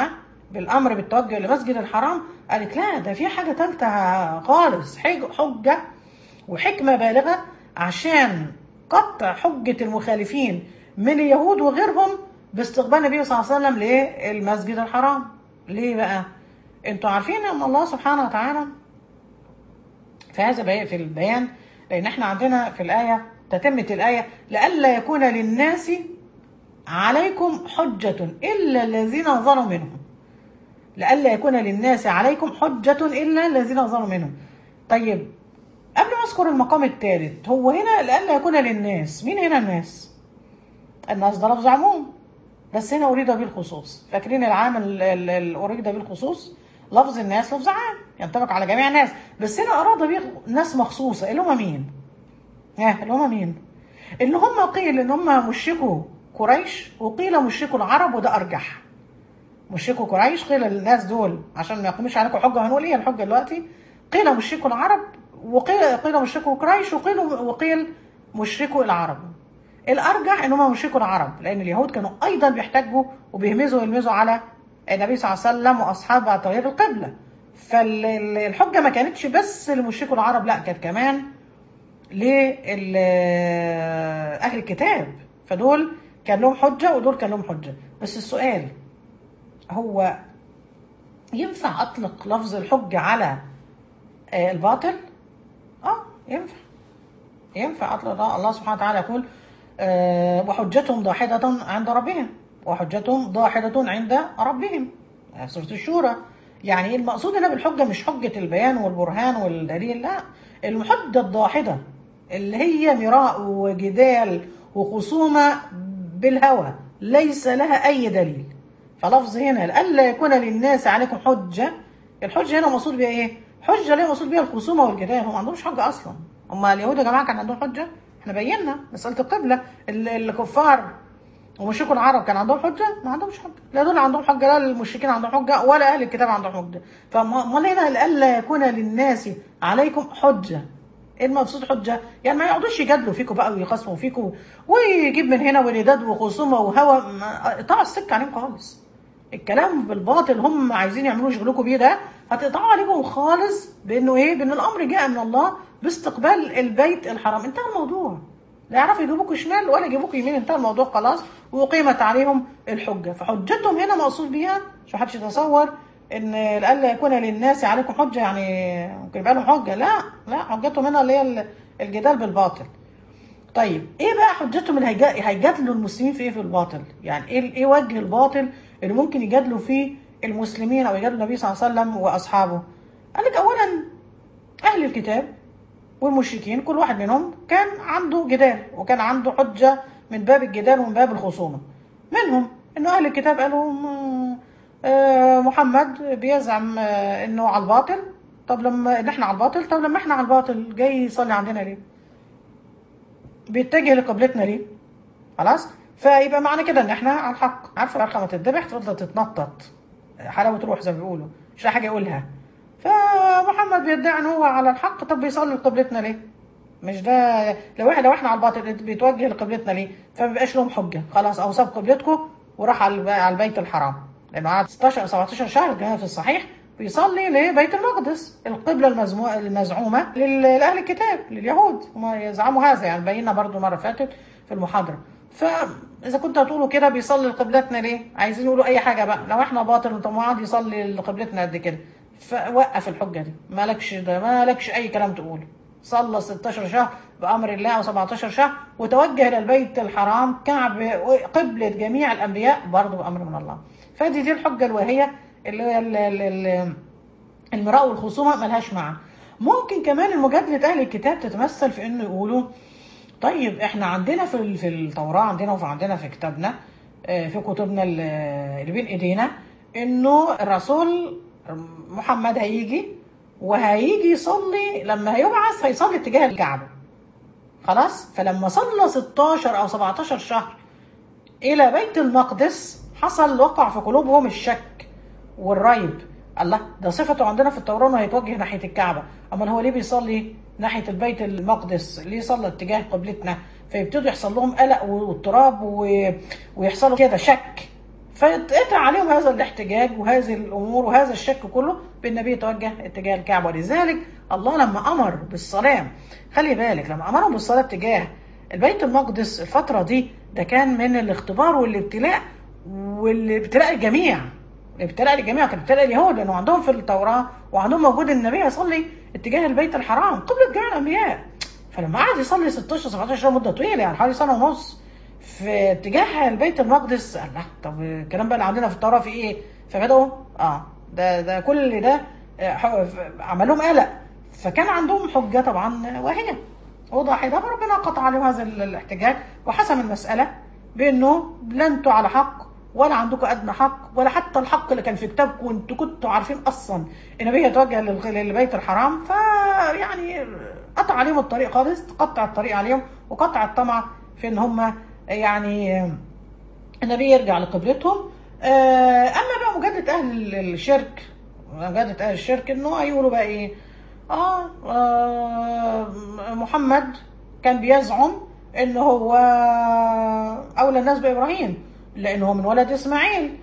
بالامر بالتوجه لمسجد الحرام قالت لا ده في حاجه ثالثه خالص حج- حجه وحكمه بالغه عشان قطع حجه المخالفين من اليهود وغيرهم باستقبال النبي صلى الله عليه وسلم للمسجد الحرام ليه بقى انتوا عارفين ان الله سبحانه وتعالى في هذا بي- في البيان لان احنا عندنا في الايه تتمه الايه لئلا يكون للناس عليكم حجة إلا الذين ظلموا منهم لئلا يكون للناس عليكم حجة إلا الذين ظلموا منهم طيب قبل ما أذكر المقام الثالث هو هنا لئلا يكون للناس مين هنا الناس الناس ده لفظ عموم بس هنا أريد به الخصوص فاكرين العام ال- ال- ال- أريد به الخصوص لفظ الناس لفظ عام ينطبق على جميع الناس بس هنا أراد به ناس مخصوصة اللي هم مين ها اللي هم مين اللي هم قيل ان هم مشركوا قريش وقيل مشركوا العرب وده ارجح مشركوا قريش قيل للناس دول عشان ما يقومش عليكم حجه هنقول ايه الحجه دلوقتي قيل مشركوا العرب وقيل قيل مشركوا قريش وقيل وقيل مشركوا العرب الارجح ان هم مشركوا العرب لان اليهود كانوا ايضا بيحتجوا وبيهمزوا ويلمزوا على النبي صلى الله عليه وسلم واصحابه على تغيير القبله فالحجه ما كانتش بس لمشركوا العرب لا كانت كمان لأهل الكتاب فدول كان لهم حجة ودول كان لهم حجة بس السؤال هو ينفع أطلق لفظ الحجة على آه، الباطل؟ آه ينفع ينفع أطلق الله سبحانه وتعالى يقول آه، وحجتهم ضاحدة عند ربهم وحجتهم ضاحدة عند ربهم آه، سورة الشورى يعني المقصود هنا بالحجة مش حجة البيان والبرهان والدليل لا الحجة الضاحدة اللي هي مراء وجدال وخصومة بالهوى ليس لها أي دليل فلفظ هنا لئلا يكون للناس عليكم حجة الحجة هنا مقصود بيها إيه؟ حجة ليه مقصود بيها الخصومة والجدال هم ما عندهمش حجة أصلا هم اليهود يا جماعة كان عندهم حجة احنا بينا مسألة القبلة ال- الكفار ومشركوا العرب كان عندهم حجة؟ ما عندهمش حجة لا دول عندهم حجة لا المشركين عندهم حجة ولا أهل الكتاب عندهم حجة فأمال هنا لئلا يكون للناس عليكم حجة ايه المقصود حجة؟ يعني ما يقعدوش يجادلوا فيكم بقى ويخاصموا فيكم ويجيب من هنا ولداد وخصومة وهوى ما- اقطعوا السكة عليهم خالص الكلام بالباطل هم عايزين يعملوا يشغلوكوا بيه ده هتقطعوا عليهم خالص بانه ايه؟ بان الامر جاء من الله باستقبال البيت الحرام انتهى الموضوع لا يعرفوا يجيبوكوا شمال ولا يجيبوكوا يمين انتهى الموضوع خلاص وقيمت عليهم الحجه فحجتهم هنا مقصود بيها عشان محدش يتصور ان لئلا يكون للناس عليكم حجه يعني ممكن يبقى لهم حجه لا لا حجتهم هنا اللي هي الجدال بالباطل طيب ايه بقى حجتهم اللي هيجا- هيجادلوا المسلمين في ايه في الباطل يعني ايه ايه وجه الباطل اللي ممكن يجادلوا فيه المسلمين او يجادلوا النبي صلى الله عليه وسلم واصحابه قال لك اولا اهل الكتاب والمشركين كل واحد منهم كان عنده جدال وكان عنده حجه من باب الجدال ومن باب الخصومه منهم انه اهل الكتاب قالوا م- آه، محمد بيزعم آه، انه على الباطل طب لما ان احنا على الباطل طب لما احنا على الباطل جاي يصلي عندنا ليه بيتجه لقبلتنا ليه خلاص فيبقى معنى كده ان احنا على الحق عارفه الفرخه ما تتذبح تفضل تتنطط حلاوه روح زي ما بيقولوا مش لاقي حاجه يقولها فمحمد بيدعي ان هو على الحق طب بيصلي لقبلتنا ليه مش ده لو احنا لو احنا على الباطل بيتوجه لقبلتنا ليه فما بيبقاش لهم حجه خلاص او ساب قبلتكم وراح على الب- على البيت الحرام لانه قعد 16 او 17 شهر كمان في الصحيح بيصلي لبيت المقدس القبله المزمو... المزعومه لل- لاهل الكتاب لليهود هم يزعموا هذا يعني بينا برضو مره فاتت في المحاضره فاذا كنت هتقولوا كده بيصلي لقبلتنا ليه عايزين يقولوا اي حاجه بقى لو احنا باطل طب ما قعد يصلي لقبلتنا قد كده فوقف الحجه دي مالكش ده مالكش اي كلام تقوله صلى 16 شهر بامر الله او 17 شهر وتوجه الى البيت الحرام كعب قبله جميع الانبياء برضه بامر من الله فدي دي الحجه الواهيه اللي هي ال- ال- ال- المراء والخصومه ملهاش معنى ممكن كمان المجادله اهل الكتاب تتمثل في انه يقولوا طيب احنا عندنا في ال- في التوراه عندنا وفي عندنا في كتابنا آه، في كتبنا ال- اللي بين ايدينا انه الرسول محمد هيجي وهيجي يصلي لما هيبعث هيصلي اتجاه الكعبه خلاص فلما صلى 16 او 17 شهر الى بيت المقدس حصل وقع في قلوبهم الشك والريب الله ده صفته عندنا في التوراه انه هيتوجه ناحيه الكعبه امال هو ليه بيصلي ناحيه البيت المقدس ليه صلى اتجاه قبلتنا فيبتدوا يحصل لهم قلق واضطراب و... ويحصلوا كده شك فاتقطع عليهم هذا الاحتجاج وهذه الامور وهذا الشك كله بالنبي توجه اتجاه الكعبه ولذلك الله لما امر بالصلاه خلي بالك لما امرهم بالصلاه اتجاه البيت المقدس الفتره دي ده كان من الاختبار والابتلاء والابتلاء الجميع ابتلاء الجميع كان ابتلاء اليهود لانه عندهم في التوراه وعندهم موجود النبي يصلي اتجاه البيت الحرام قبله جميع الانبياء فلما قعد يصلي 16 17 مده طويله يعني حوالي سنه ونص في اتجاه البيت المقدس قال لا طب الكلام بقى اللي عندنا في التوراه في ايه؟ فبداوا اه ده ده كل ده آه، ح- عمل لهم قلق فكان عندهم حجه طبعا واهيه وضاحيه فربنا قطع عليهم هذا ال- الاحتجاج وحسم المساله بانه لا انتوا على حق ولا عندكم ادنى حق ولا حتى الحق اللي كان في كتابكم انتوا كنتوا عارفين اصلا النبي يتوجه للغ- للبيت الحرام فيعني قطع عليهم الطريق خالص قطع الطريق عليهم وقطع الطمع في ان هم يعني النبي يرجع لقبلتهم آه، اما بقى مجادله اهل الشرك مجادله اهل الشرك انه هيقولوا بقى ايه آه, اه محمد كان بيزعم ان هو اولى الناس بابراهيم لانه هو من ولد اسماعيل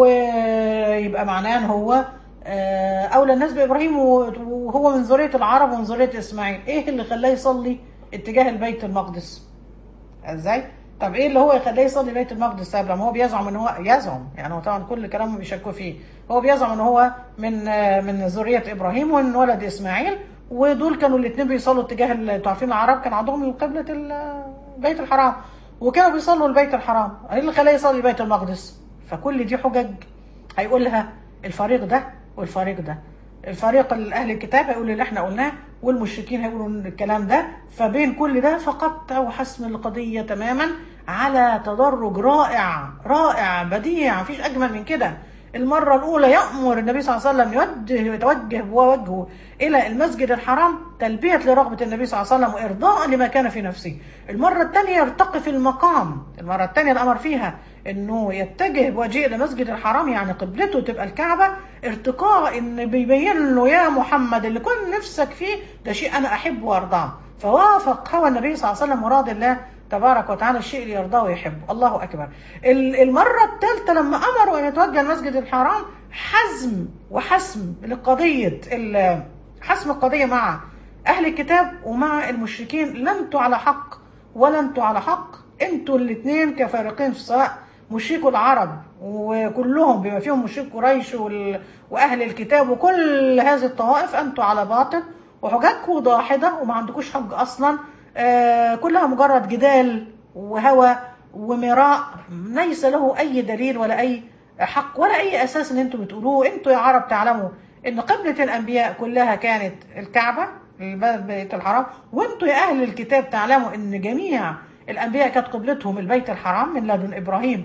ويبقى معناه ان هو آه، اولى الناس بابراهيم وهو من ذريه العرب ومن ذريه اسماعيل ايه اللي خلاه يصلي اتجاه البيت المقدس ازاي طب ايه اللي هو يخليه يصلي بيت المقدس طيب لما هو بيزعم ان هو يزعم يعني هو طبعا كل كلامه بيشكوا فيه هو بيزعم ان هو من آه، من ذريه ابراهيم ومن ولد اسماعيل ودول كانوا الاثنين بيصلوا اتجاه ال- انتوا عارفين العرب كان عندهم قبله ال- بيت الحرام وكانوا بيصلوا البيت الحرام ايه اللي خلاه يصلي بيت المقدس فكل دي حجج هيقولها الفريق ده والفريق ده الفريق اهل الكتاب هيقول اللي احنا قلناه والمشركين هيقولوا الكلام ده فبين كل ده فقط وحسم القضيه تماما على تدرج رائع رائع بديع مفيش اجمل من كده المره الاولى يامر النبي صلى الله عليه وسلم يوجه يتوجه بوجهه الى المسجد الحرام تلبيه لرغبه النبي صلى الله عليه وسلم وارضاء لما كان في نفسه المره الثانيه يرتقي في المقام المره الثانيه الامر فيها انه يتجه بوجهه الى مسجد الحرام يعني قبلته تبقى الكعبه ارتقاء ان بيبين له يا محمد اللي كنت نفسك فيه ده شيء انا احبه وارضاه فوافق هوى النبي صلى الله عليه وسلم مراد الله تبارك وتعالى الشيء اللي يرضاه ويحبه الله اكبر ال- المره الثالثه لما امروا ان يتوجه المسجد الحرام حزم وحسم لقضيه ال- حسم القضيه مع اهل الكتاب ومع المشركين لا انتوا على حق ولا انتوا على حق انتوا الاثنين كفارقين في سواء مشركوا العرب وكلهم بما فيهم مشرك قريش وال... واهل الكتاب وكل هذه الطوائف انتوا على باطل وحججكم ضاحده وما عندكوش حج اصلا آه كلها مجرد جدال وهوى ومراء ليس له اي دليل ولا اي حق ولا اي اساس ان انتوا بتقولوه انتوا يا عرب تعلموا ان قبله الانبياء كلها كانت الكعبه البيت الحرام وانتوا يا اهل الكتاب تعلموا ان جميع الانبياء كانت قبلتهم البيت الحرام من لدن ابراهيم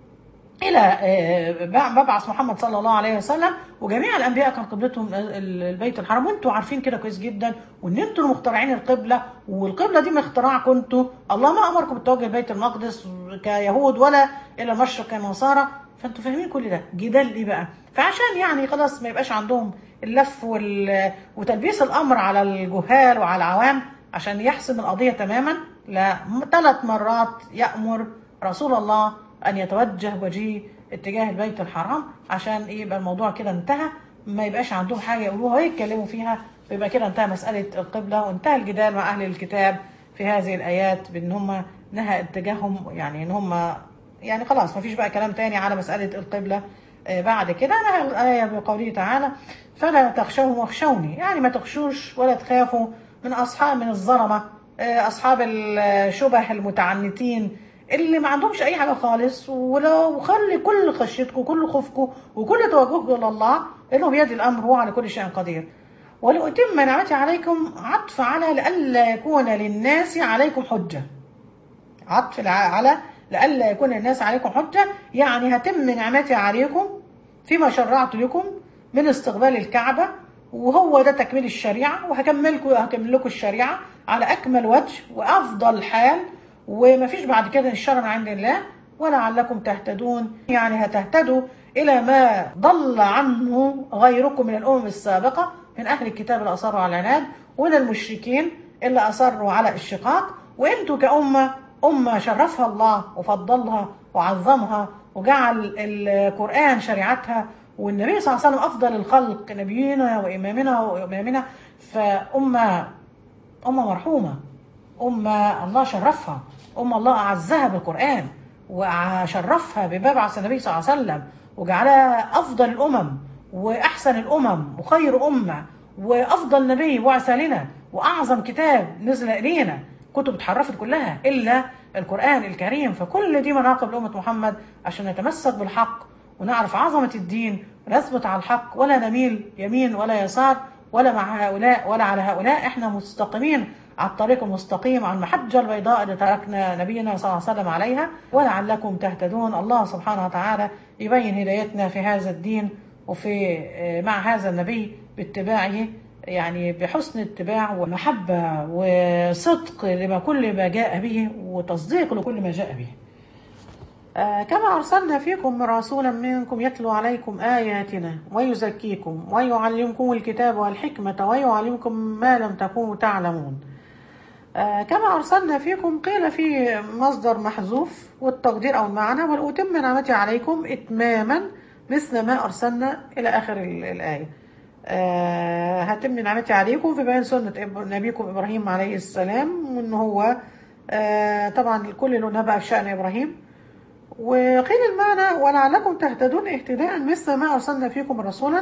الى آه، مبعث محمد صلى الله عليه وسلم وجميع الانبياء كان قبلتهم ال- البيت الحرام وانتوا عارفين كده كويس جدا وان انتوا اللي مخترعين القبله والقبله دي من اختراعكم انتوا الله ما امركم بالتوجه لبيت المقدس كيهود ولا الى المشرق كنصارى فانتوا فاهمين كل ده جدال ايه بقى فعشان يعني خلاص ما يبقاش عندهم اللف وال... وتلبيس الامر على الجهال وعلى العوام عشان يحسم القضيه تماما لا ثلاث مرات يامر رسول الله ان يتوجه وجهه اتجاه البيت الحرام عشان ايه يبقى الموضوع كده انتهى ما يبقاش عندهم حاجه يقولوها ويتكلموا فيها ويبقى كده انتهى مساله القبله وانتهى الجدال مع اهل الكتاب في هذه الايات بان هم نهى اتجاههم يعني ان هم يعني خلاص ما فيش بقى كلام تاني على مساله القبله آه، بعد كده نهى الايه بقوله تعالى فلا تخشوهم واخشوني يعني ما تخشوش ولا تخافوا من اصحاب من الظلمه آه، اصحاب الشبه المتعنتين اللي ما عندهمش اي حاجه خالص ولو خلي كل خشيتكم كل خوفكم وكل توجهكم الى الله انه بيد الامر هو على كل شيء قدير ولأتم نعمتي عليكم عطف على لئلا يكون للناس عليكم حجه عطف الع- على لئلا يكون الناس عليكم حجه يعني هتم نعمتي عليكم فيما شرعت لكم من استقبال الكعبه وهو ده تكميل الشريعه وهكملكم هكمل لكم الشريعه على اكمل وجه وافضل حال ومفيش بعد كده الشر من عند الله ولعلكم تهتدون يعني هتهتدوا الى ما ضل عنه غيركم من الامم السابقه من اهل الكتاب اللي اصروا على العناد ومن المشركين اللي اصروا على الشقاق وانتوا كامه امه شرفها الله وفضلها وعظمها وجعل القرآن شريعتها والنبي صلى الله عليه وسلم أفضل الخلق نبينا وإمامنا وإمامنا فأمة أمة مرحومة أمة الله شرفها أمة الله أعزها بالقرآن وشرفها بمبعث النبي صلى الله عليه وسلم وجعلها أفضل الأمم وأحسن الأمم وخير أمة وأفضل نبي بعث لنا وأعظم كتاب نزل إلينا كتب اتحرفت كلها إلا القرآن الكريم فكل دي مناقب لأمة محمد عشان نتمسك بالحق ونعرف عظمة الدين ونثبت على الحق ولا نميل يمين ولا يسار ولا مع هؤلاء ولا على هؤلاء احنا مستقيمين على الطريق المستقيم على المحجة البيضاء اللي تركنا نبينا صلى الله عليه وسلم عليها ولعلكم تهتدون الله سبحانه وتعالى يبين هدايتنا في هذا الدين وفي مع هذا النبي باتباعه يعني بحسن اتباع ومحبة وصدق لما كل ما جاء به وتصديق لكل ما جاء به آه كما أرسلنا فيكم رسولا منكم يتلو عليكم آياتنا ويزكيكم ويعلمكم الكتاب والحكمة ويعلمكم ما لم تكونوا تعلمون آه كما أرسلنا فيكم قيل في مصدر محذوف والتقدير أو المعنى ولأتم نعمتي عليكم إتماما مثل ما أرسلنا إلى آخر الآية آه هتم نعمتي عليكم في بيان سنة نبيكم إبراهيم عليه السلام وإن هو آه طبعا الكل له نبأ في شأن إبراهيم وقيل المعنى ولعلكم تهتدون اهتداء مثل ما أرسلنا فيكم رسولا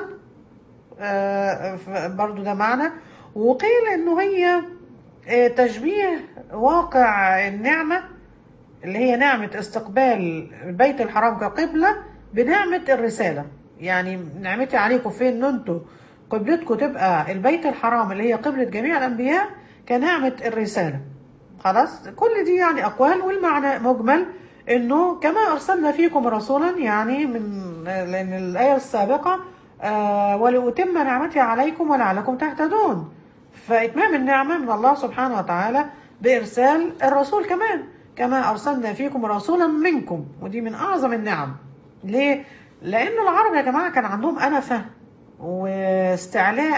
آه برضو ده معنى وقيل إنه هي تشبيه واقع النعمة اللي هي نعمة استقبال البيت الحرام كقبلة بنعمة الرسالة يعني نعمتي عليكم في ان انتوا قبلتكم تبقى البيت الحرام اللي هي قبلة جميع الأنبياء كنعمة الرسالة خلاص كل دي يعني أقوال والمعنى مجمل انه كما ارسلنا فيكم رسولا يعني من لان الايه السابقه آه ولأتم نعمتي عليكم ولعلكم تهتدون فاتمام النعمه من الله سبحانه وتعالى بارسال الرسول كمان كما ارسلنا فيكم رسولا منكم ودي من اعظم النعم ليه لان العرب يا جماعه كان عندهم انفه واستعلاء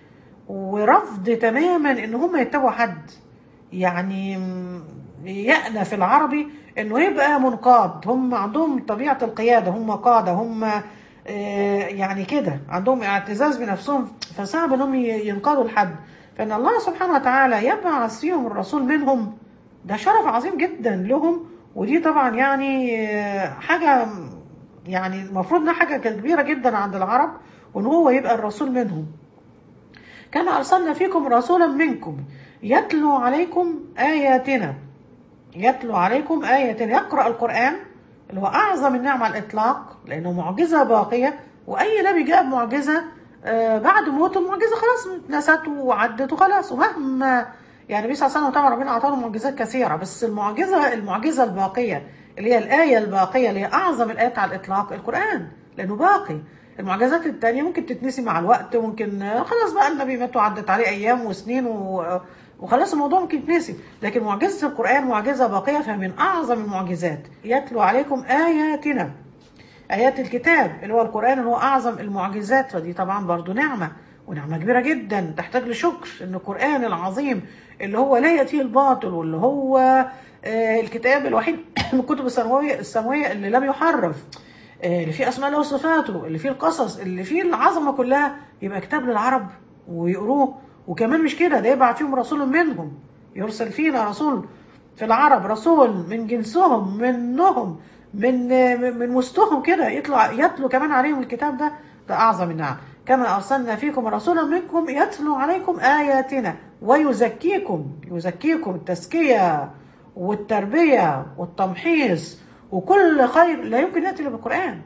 ورفض تماما ان هم يتبعوا حد يعني يأنف العربي انه يبقى منقاد هم عندهم طبيعة القيادة هم قادة هم يعني كده عندهم اعتزاز بنفسهم فصعب انهم ينقادوا لحد فان الله سبحانه وتعالى يبعث فيهم الرسول منهم ده شرف عظيم جدا لهم ودي طبعا يعني حاجة يعني المفروض انها حاجة كبيرة جدا عند العرب وان هو يبقى الرسول منهم كما ارسلنا فيكم رسولا منكم يتلو عليكم اياتنا يتلو عليكم آية يقرأ القرآن اللي هو أعظم النعمة على الإطلاق لأنه معجزة باقية وأي نبي جاء بمعجزة آه بعد موته المعجزة خلاص اتنست وعدت وخلاص ومهما يعني النبي صلى الله عليه وسلم طبعا ربنا أعطاه معجزات كثيرة بس المعجزة المعجزة الباقية اللي هي الآية الباقية اللي هي أعظم الآيات على الإطلاق القرآن لأنه باقي المعجزات التانية ممكن تتنسي مع الوقت ممكن خلاص بقى النبي مات وعدت عليه أيام وسنين و وخلاص الموضوع ممكن يتنسي لكن معجزة القرآن معجزة باقية فمن أعظم المعجزات يتلو عليكم آياتنا آيات الكتاب اللي هو القرآن اللي هو أعظم المعجزات فدي طبعا برضو نعمة ونعمة كبيرة جدا تحتاج لشكر إن القرآن العظيم اللي هو لا يأتيه الباطل واللي هو آه الكتاب الوحيد من الكتب السماوية السماوية اللي لم يحرف آه اللي فيه أسماء له وصفاته اللي فيه القصص اللي فيه العظمة كلها يبقى كتاب للعرب ويقروه وكمان مش كده ده يبعت فيهم رسول منهم يرسل فينا رسول في العرب رسول من جنسهم منهم من من وسطهم كده يطلع يتلو كمان عليهم الكتاب ده ده اعظم النعم كما ارسلنا فيكم رسولا منكم يتلو عليكم اياتنا ويزكيكم يزكيكم التزكيه والتربيه والتمحيص وكل خير لا يمكن ياتي الا بالقران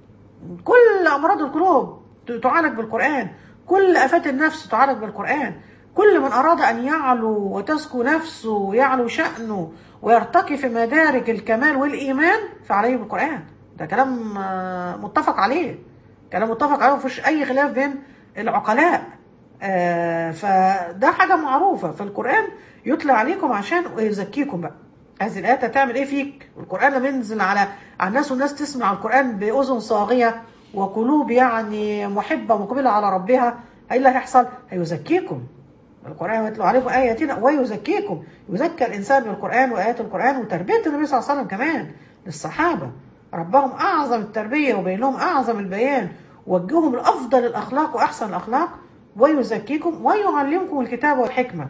كل امراض القلوب تعالج بالقران كل آفات النفس تعالج بالقرآن كل من أراد أن يعلو وتزكو نفسه ويعلو شأنه ويرتقي في مدارك الكمال والإيمان فعليه بالقرآن ده كلام متفق عليه كلام متفق عليه مفيش أي خلاف بين العقلاء آه فده حاجة معروفة فالقرآن يتلى عليكم عشان يزكيكم بقى هذه الآيات هتعمل إيه فيك والقرآن لما ينزل على على الناس والناس تسمع القرآن بأذن صاغية وقلوب يعني محبة مقبلة على ربها ايه اللي هيحصل؟ هيزكيكم القرآن يتلو عليكم آياتنا ويزكيكم يزكى الإنسان بالقرآن وآيات القرآن وتربية النبي صلى الله عليه وسلم كمان للصحابة ربهم أعظم التربية وبين لهم أعظم البيان وجههم لأفضل الأخلاق وأحسن الأخلاق ويزكيكم ويعلمكم الكتاب والحكمة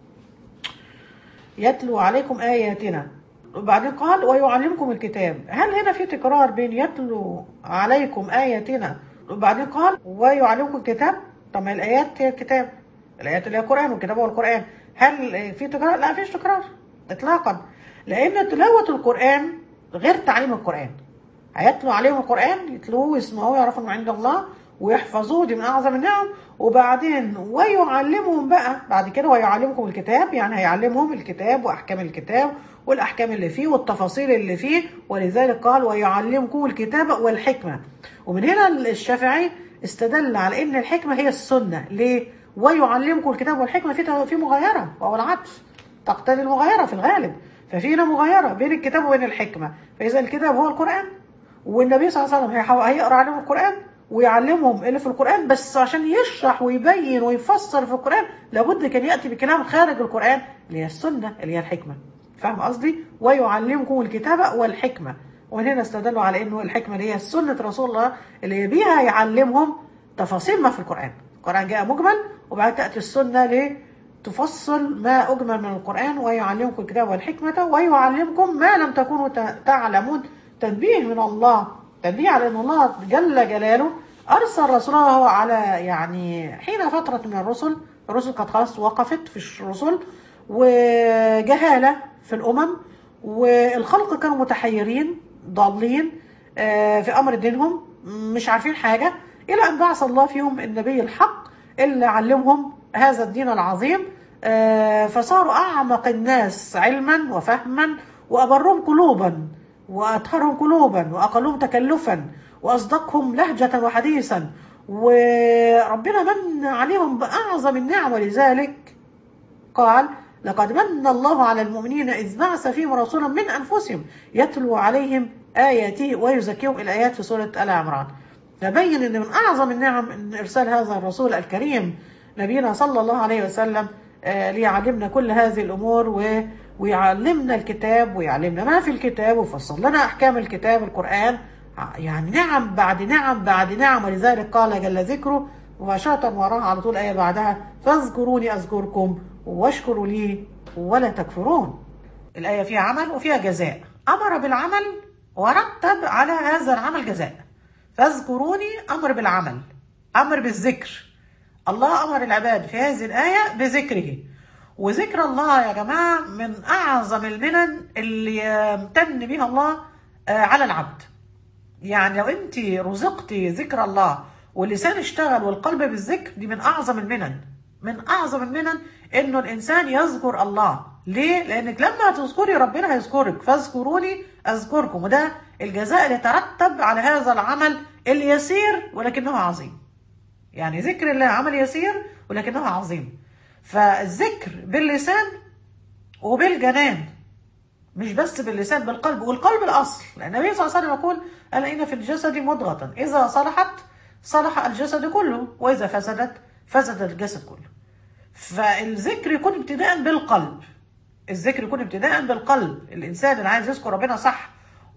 يتلو عليكم آياتنا وبعدين قال ويعلمكم الكتاب هل هنا في تكرار بين يتلو عليكم آياتنا وبعدين قال ويعلمكم الكتاب طب ما الآيات هي الكتاب الآيات اللي هي القرآن والكتاب هو القرآن هل في تكرار؟ لا فيش تكرار إطلاقا لأن تلاوة القرآن غير تعليم القرآن هيتلو عليهم القرآن يتلوه ويسمعوه يعرفوا من عند الله ويحفظوه دي من أعظم النعم وبعدين ويعلمهم بقى بعد كده ويعلمكم الكتاب يعني هيعلمهم الكتاب وأحكام الكتاب والأحكام اللي فيه والتفاصيل اللي فيه ولذلك قال ويعلمكم الكتاب والحكمة ومن هنا الشافعي استدل على ان الحكمة هي السنة ليه؟ ويعلمكم الكتاب والحكمة في في مغايرة وهو العطف تقتضي المغايرة في الغالب ففي هنا مغايرة بين الكتاب وبين الحكمة فإذا الكتاب هو القرآن والنبي صلى الله عليه وسلم هيحو- هيقرأ عليهم القرآن ويعلمهم اللي في القرآن بس عشان يشرح ويبين ويفسر في القرآن لابد كان يأتي بكلام خارج القرآن اللي هي السنة اللي هي الحكمة فاهم قصدي؟ ويعلمكم الكتاب والحكمة ومن هنا استدلوا على انه الحكمة اللي هي سنة رسول الله اللي بيها يعلمهم تفاصيل ما في القرآن القرآن جاء مجمل وبعد تأتي السنة لتفصل ما أجمل من القرآن ويعلمكم الكتاب والحكمة ويعلمكم ما لم تكونوا ت- تعلمون تنبيه من الله تنبيه على أن الله جل جلاله أرسل رسوله على يعني حين فترة من الرسل الرسل قد خلاص وقفت في الرسل وجهالة في الأمم والخلق كانوا متحيرين ضالين آه، في أمر دينهم مش عارفين حاجة إلى أن بعث الله فيهم النبي الحق اللي علمهم هذا الدين العظيم آه، فصاروا أعمق الناس علما وفهما وأبرهم قلوبا وأطهرهم قلوبا وأقلهم تكلفا وأصدقهم لهجة وحديثا وربنا من عليهم بأعظم النعم ولذلك قال لقد من الله على المؤمنين إذ بعث فيهم رسولا من أنفسهم يتلو عليهم آياته ويزكيهم الآيات في سورة آل عمران فبين أن من أعظم النعم أن إرسال هذا الرسول الكريم نبينا صلى الله عليه وسلم آه، ليعلمنا كل هذه الأمور و ويعلمنا الكتاب ويعلمنا ما في الكتاب ويفصل لنا أحكام الكتاب القرآن يعني نعم بعد نعم بعد نعم ولذلك قال جل ذكره مباشرة وراها على طول آية بعدها فاذكروني أذكركم واشكروا لي ولا تكفرون الآية فيها عمل وفيها جزاء أمر بالعمل ورتب على هذا العمل جزاء فاذكروني أمر بالعمل أمر بالذكر الله أمر العباد في هذه الآية بذكره وذكر الله يا جماعة من أعظم المنن اللي يمتن بها الله آه، على العبد يعني لو انت رزقتي ذكر الله واللسان اشتغل والقلب بالذكر دي من اعظم المنن من اعظم المنن انه الانسان يذكر الله ليه لانك لما تذكري ربنا هيذكرك فاذكروني اذكركم وده الجزاء اللي يترتب على هذا العمل اليسير ولكنه عظيم يعني ذكر الله عمل يسير ولكنه عظيم فالذكر باللسان وبالجنان مش بس باللسان بالقلب والقلب الاصل لان النبي صلى الله عليه وسلم يقول الا ان في الجسد مضغه اذا صلحت صلح الجسد كله واذا فسدت فسد الجسد كله فالذكر يكون ابتداء بالقلب الذكر يكون ابتداء بالقلب الانسان اللي عايز يذكر ربنا صح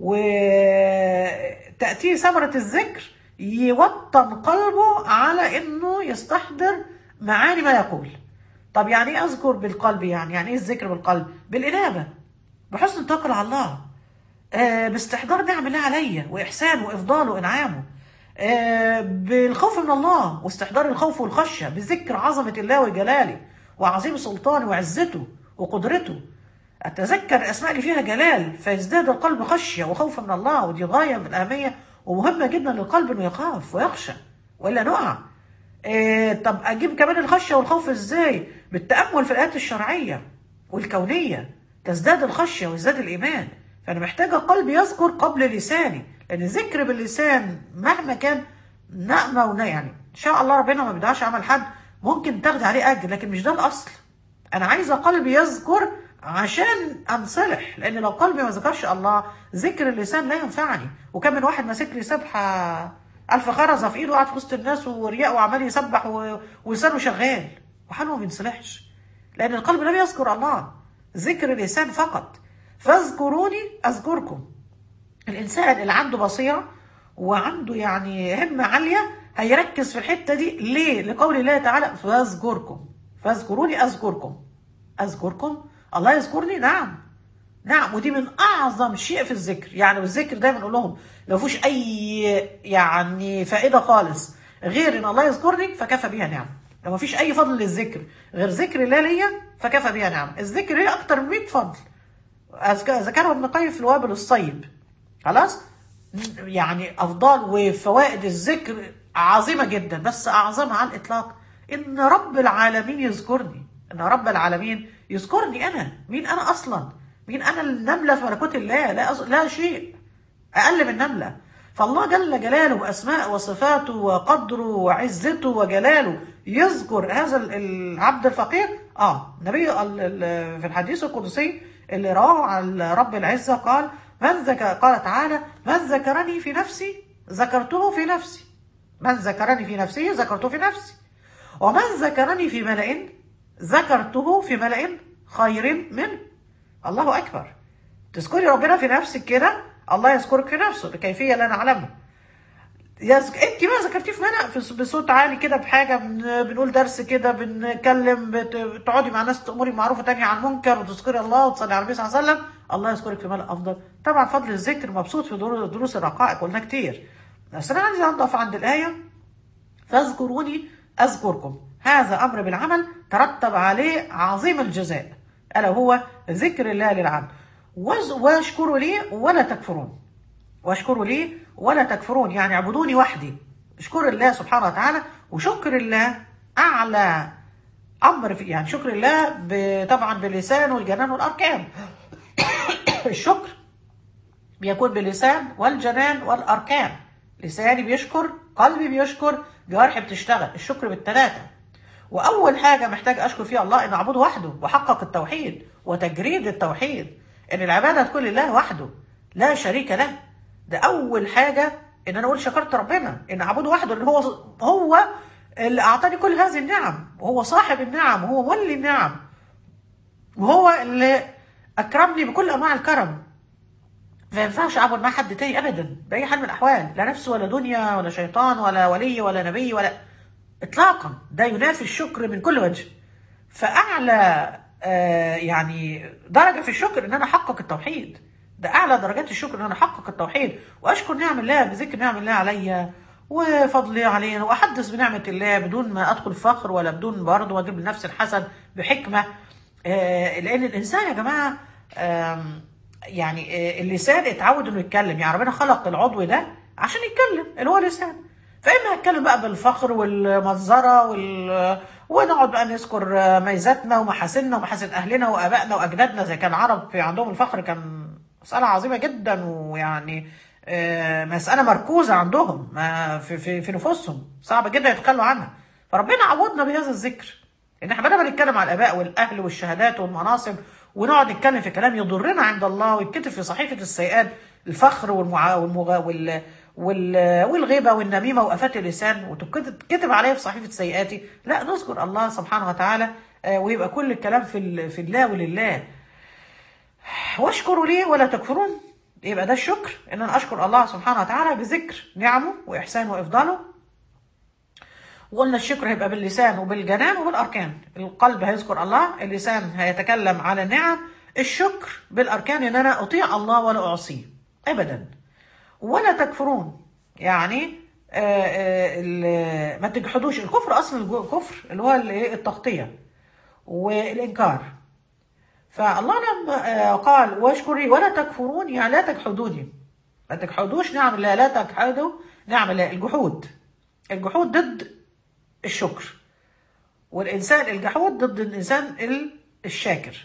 وتاتيه ثمره الذكر يوطن قلبه على انه يستحضر معاني ما يقول طب يعني ايه اذكر بالقلب يعني يعني ايه الذكر بالقلب بالانابه بحسن التوكل على الله آه باستحضار نعم الله عليا واحسانه وافضاله وانعامه آه بالخوف من الله واستحضار الخوف والخشيه بذكر عظمه الله وجلاله وعظيم سلطانه وعزته وقدرته اتذكر الاسماء اللي فيها جلال فيزداد القلب خشيه وخوفا من الله ودي غايه من الاهميه ومهمه جدا للقلب انه يخاف ويخشى والا نقع إيه طب اجيب كمان الخشيه والخوف ازاي بالتامل في الايات الشرعيه والكونيه تزداد الخشيه ويزداد الايمان فانا محتاجه قلبي يذكر قبل لساني لان الذكر باللسان مهما كان نعمه ونا يعني ان شاء الله ربنا ما بيدعش عمل حد ممكن تاخد عليه اجر لكن مش ده الاصل انا عايزه قلبي يذكر عشان انصلح لان لو قلبي ما ذكرش الله ذكر اللسان لا ينفعني وكم من واحد ماسك لي سبحه الف خرزه في ايده قاعد في وسط الناس ورياء وعمال يسبح و- ولسانه شغال وحاله ما بينصلحش لان القلب لم يذكر الله ذكر اللسان فقط فاذكروني اذكركم الانسان اللي عنده بصيره وعنده يعني همه عاليه هيركز في الحته دي ليه؟ لقول الله تعالى فاذكركم فاذكروني اذكركم اذكركم الله يذكرني نعم نعم ودي من اعظم شيء في الذكر يعني والذكر دايما نقول لهم لو فيش اي يعني فائده خالص غير ان الله يذكرني فكفى بها نعم لو ما فيش اي فضل للذكر غير ذكر الله ليا فكفى بها نعم الذكر ليه اكتر من 100 فضل أذك- ذكرها ابن القيم في الوابل الصيب خلاص يعني افضال وفوائد الذكر عظيمه جدا بس اعظمها على الاطلاق ان رب العالمين يذكرني ان رب العالمين يذكرني انا مين انا اصلا مين انا النمله في ملكوت الله لا أص... لا شيء اقل من نمله فالله جل جلاله باسماء وصفاته وقدره وعزته وجلاله يذكر هذا ال- العبد الفقير اه النبي ال- ال- في الحديث القدسي اللي رواه عن رب العزه قال من ذكر قال تعالى من ذكرني في نفسي ذكرته في نفسي من ذكرني في نفسه ذكرته في نفسي ومن ذكرني في ملأ ذكرته في ملأ خير منه الله أكبر تذكري ربنا في نفسك كده الله يذكرك في نفسه بكيفية لا نعلمها يذك... انت بقى ذكرتيه في ملأ في- بصوت عالي كده بحاجه بن... بنقول درس كده بنتكلم بت... بتقعدي مع ناس تأمري معروف وتاني عن منكر وتذكري الله وتصلي على النبي صلى الله عليه وسلم الله يذكرك في ملأ افضل طبعا فضل الذكر مبسوط في درو- دروس الرقائق قلنا كتير بس انا عايز انضف عند الايه فاذكروني اذكركم هذا امر بالعمل ترتب عليه عظيم الجزاء الا هو ذكر الله للعبد وز- واشكروا لي ولا تكفرون واشكروا لي ولا تكفرون يعني اعبدوني وحدي اشكر الله سبحانه وتعالى وشكر الله اعلى امر في يعني شكر الله ب- طبعا باللسان والجنان والاركان الشكر بيكون باللسان والجنان والاركان لساني بيشكر قلبي بيشكر جوارحي بتشتغل الشكر بالثلاثه واول حاجه محتاج اشكر فيها الله ان اعبده وحده واحقق التوحيد وتجريد التوحيد ان العباده تكون لله وحده لا شريك له ده اول حاجه ان انا اقول شكرت ربنا ان اعبده وحده ان هو هو اللي اعطاني كل هذه النعم وهو صاحب النعم وهو مولي النعم وهو اللي اكرمني بكل انواع الكرم ما ينفعش اعبد مع حد تاني ابدا باي حال من الاحوال لا نفس ولا دنيا ولا شيطان ولا ولي ولا نبي ولا اطلاقا ده ينافي الشكر من كل وجه فاعلى آه يعني درجه في الشكر ان انا احقق التوحيد ده اعلى درجات الشكر ان انا احقق التوحيد واشكر نعم الله بذكر نعم الله عليا وفضله علينا واحدث بنعمه الله بدون ما ادخل فخر ولا بدون برضه واجيب لنفسي الحسن بحكمه آه لان الانسان يا جماعه آم، يعني آه، اللسان اتعود انه يتكلم يعني ربنا خلق العضو ده عشان يتكلم اللي هو اللسان فاما هتكلم بقى بالفخر والمنظره وال ونقعد بقى نذكر آه، ميزاتنا ومحاسننا ومحاسن اهلنا وابائنا واجدادنا زي كان العرب في عندهم الفخر كان مساله عظيمه جدا ويعني آه، مساله مركوزه عندهم ما في في في نفوسهم صعب جدا يتخلوا عنها فربنا عوضنا بهذا الذكر ان احنا بدل ما نتكلم على الاباء والاهل والشهادات والمناصب ونقعد نتكلم في كلام يضرنا عند الله ويتكتب في صحيفه السيئات الفخر والمع... والمغ... وال... وال... والغيبه والنميمه وافات اللسان وتتكتب عليها في صحيفه سيئاتي لا نذكر الله سبحانه وتعالى آه، ويبقى كل الكلام في ال... في الله ولله واشكروا ليه ولا تكفرون يبقى ده الشكر ان انا اشكر الله سبحانه وتعالى بذكر نعمه واحسانه وافضاله وقلنا الشكر هيبقى باللسان وبالجنان وبالاركان القلب هيذكر الله اللسان هيتكلم على النعم الشكر بالاركان ان انا اطيع الله ولا اعصيه ابدا ولا تكفرون يعني آه، آه، ال- ما تجحدوش الكفر اصلا الجو- الكفر اللي هو الايه التغطيه والانكار فالله لما آه، قال واشكري ولا تكفرون يعني لا تجحدوني ما تجحدوش نعم الله لا تجحدوا نعم الله الجحود الجحود ضد الشكر والإنسان الجحود ضد الإنسان ال- الشاكر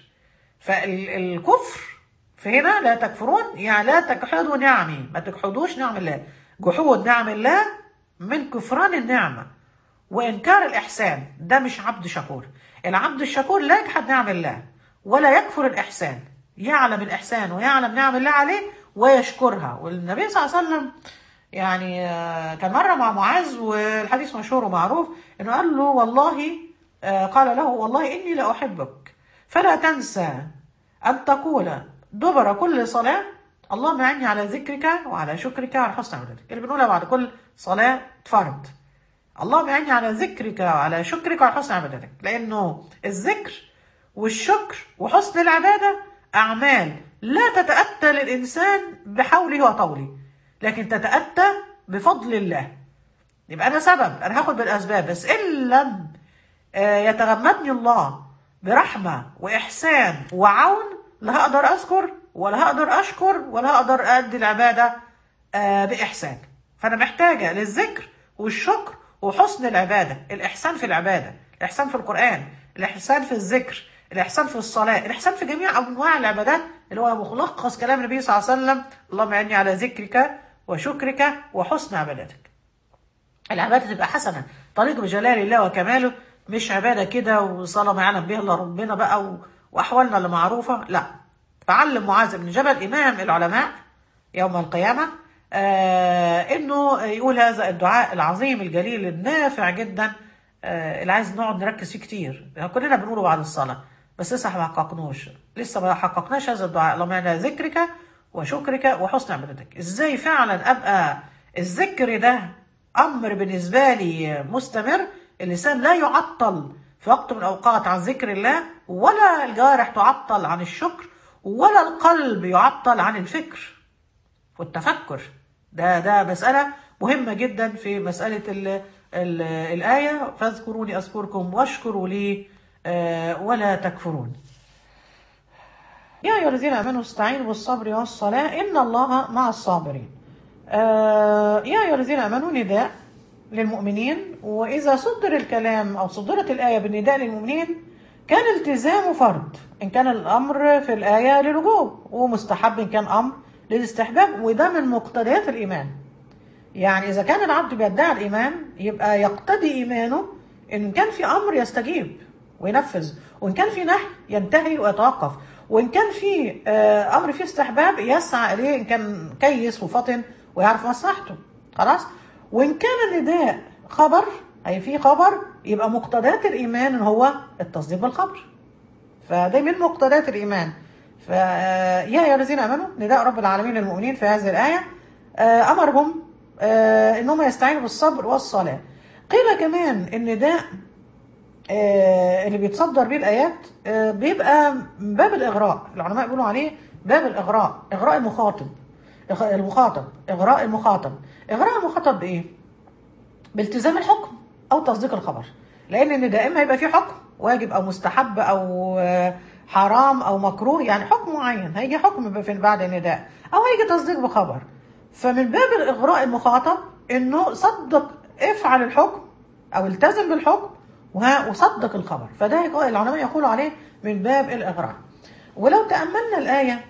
فالكفر في هنا لا تكفرون يعني لا تجحدوا نعمي ما تجحدوش نعم الله جحود نعم الله من كفران النعمة وإنكار الإحسان ده مش عبد شكور العبد الشكور لا يجحد نعم الله ولا يكفر الإحسان يعلم الإحسان ويعلم نعم الله عليه ويشكرها والنبي صلى الله عليه وسلم يعني آه، كان مرة مع معاذ والحديث مشهور ومعروف انه قال له والله آه، قال له والله اني لاحبك فلا تنسى ان تقول دبر كل صلاة اللهم اعني على ذكرك وعلى شكرك وعلى حسن عبادتك اللي بنقولها بعد كل صلاة فرض اللهم اعني على ذكرك وعلى شكرك وعلى حسن عبادتك لأنه الذكر والشكر وحسن العبادة أعمال لا تتأتى للإنسان بحوله وطوله لكن تتأتى بفضل الله يبقى أنا سبب أنا هاخد بالأسباب بس إن لم آه، يتغمدني الله برحمة وإحسان وعون لا هقدر أذكر ولا هقدر أشكر ولا هقدر أدي العبادة آه، بإحسان فأنا محتاجة للذكر والشكر وحسن العبادة الإحسان في العبادة الإحسان في القرآن الإحسان في الذكر الإحسان في الصلاة الإحسان في جميع أنواع العبادات اللي هو ملخص كلام النبي صلى الله عليه وسلم اللهم أعني على ذكرك وشكرك وحسن عبادتك العبادة تبقى حسنة طريق بجلال الله وكماله مش عبادة كده وصلاة ما يعلم بها إلا ربنا بقى و... وأحوالنا اللي معروفة لا فعلم معاذ بن جبل إمام العلماء يوم القيامة آه إنه يقول هذا الدعاء العظيم الجليل النافع جدا آه اللي عايز نقعد نركز فيه كتير يعني كلنا بنقوله بعد الصلاة بس لسه ما حققناش لسه ما حققناش هذا الدعاء اللهم على ذكرك وشكرك وحسن عبادتك ازاي فعلا ابقى الذكر ده امر بالنسبه لي مستمر اللسان لا يعطل في وقت من الاوقات عن ذكر الله ولا الجوارح تعطل عن الشكر ولا القلب يعطل عن الفكر والتفكر ده ده مساله مهمه جدا في مساله ال ال الايه فاذكروني اذكركم واشكروا لي آه، ولا تكفرون يا أيها الذين آمنوا استعينوا بالصبر والصلاة إن الله مع الصابرين آه، يا أيها الذين آمنوا نداء للمؤمنين وإذا صدر الكلام أو صدرت الآية بالنداء للمؤمنين كان التزامه فرض إن كان الأمر في الآية للوجوب ومستحب إن كان أمر للاستحباب وده من مقتضيات الإيمان يعني إذا كان العبد بيدعي الإيمان يبقى يقتضي إيمانه إن كان في أمر يستجيب وينفذ وإن كان في نهي ينتهي ويتوقف وإن كان في آه، أمر فيه استحباب يسعى إليه إن كان كيس وفطن ويعرف مصلحته خلاص وإن كان النداء خبر أي في خبر يبقى مقتضيات الإيمان إن هو التصديق بالخبر فده من مقتضيات الإيمان فيا أيها الذين آمنوا نداء رب العالمين للمؤمنين في هذه الآية آه، أمرهم آه، إنهم يستعينوا بالصبر والصلاة قيل كمان النداء آه، اللي بيتصدر بيه الآيات آه، بيبقى من باب الإغراء العلماء بيقولوا عليه باب الإغراء إغراء المخاطب إغ- المخاطب إغراء المخاطب إغراء المخاطب بإيه؟ بالتزام الحكم أو تصديق الخبر لأن إن دائما هيبقى فيه حكم واجب أو مستحب أو آه، حرام أو مكروه يعني حكم معين هيجي حكم ب- في بعد النداء أو هيجي تصديق بخبر فمن باب الإغراء المخاطب إنه صدق افعل الحكم أو التزم بالحكم وها- وصدق الخبر فده يقول- العلماء يقولوا عليه من باب الإغراء ولو تأملنا الآية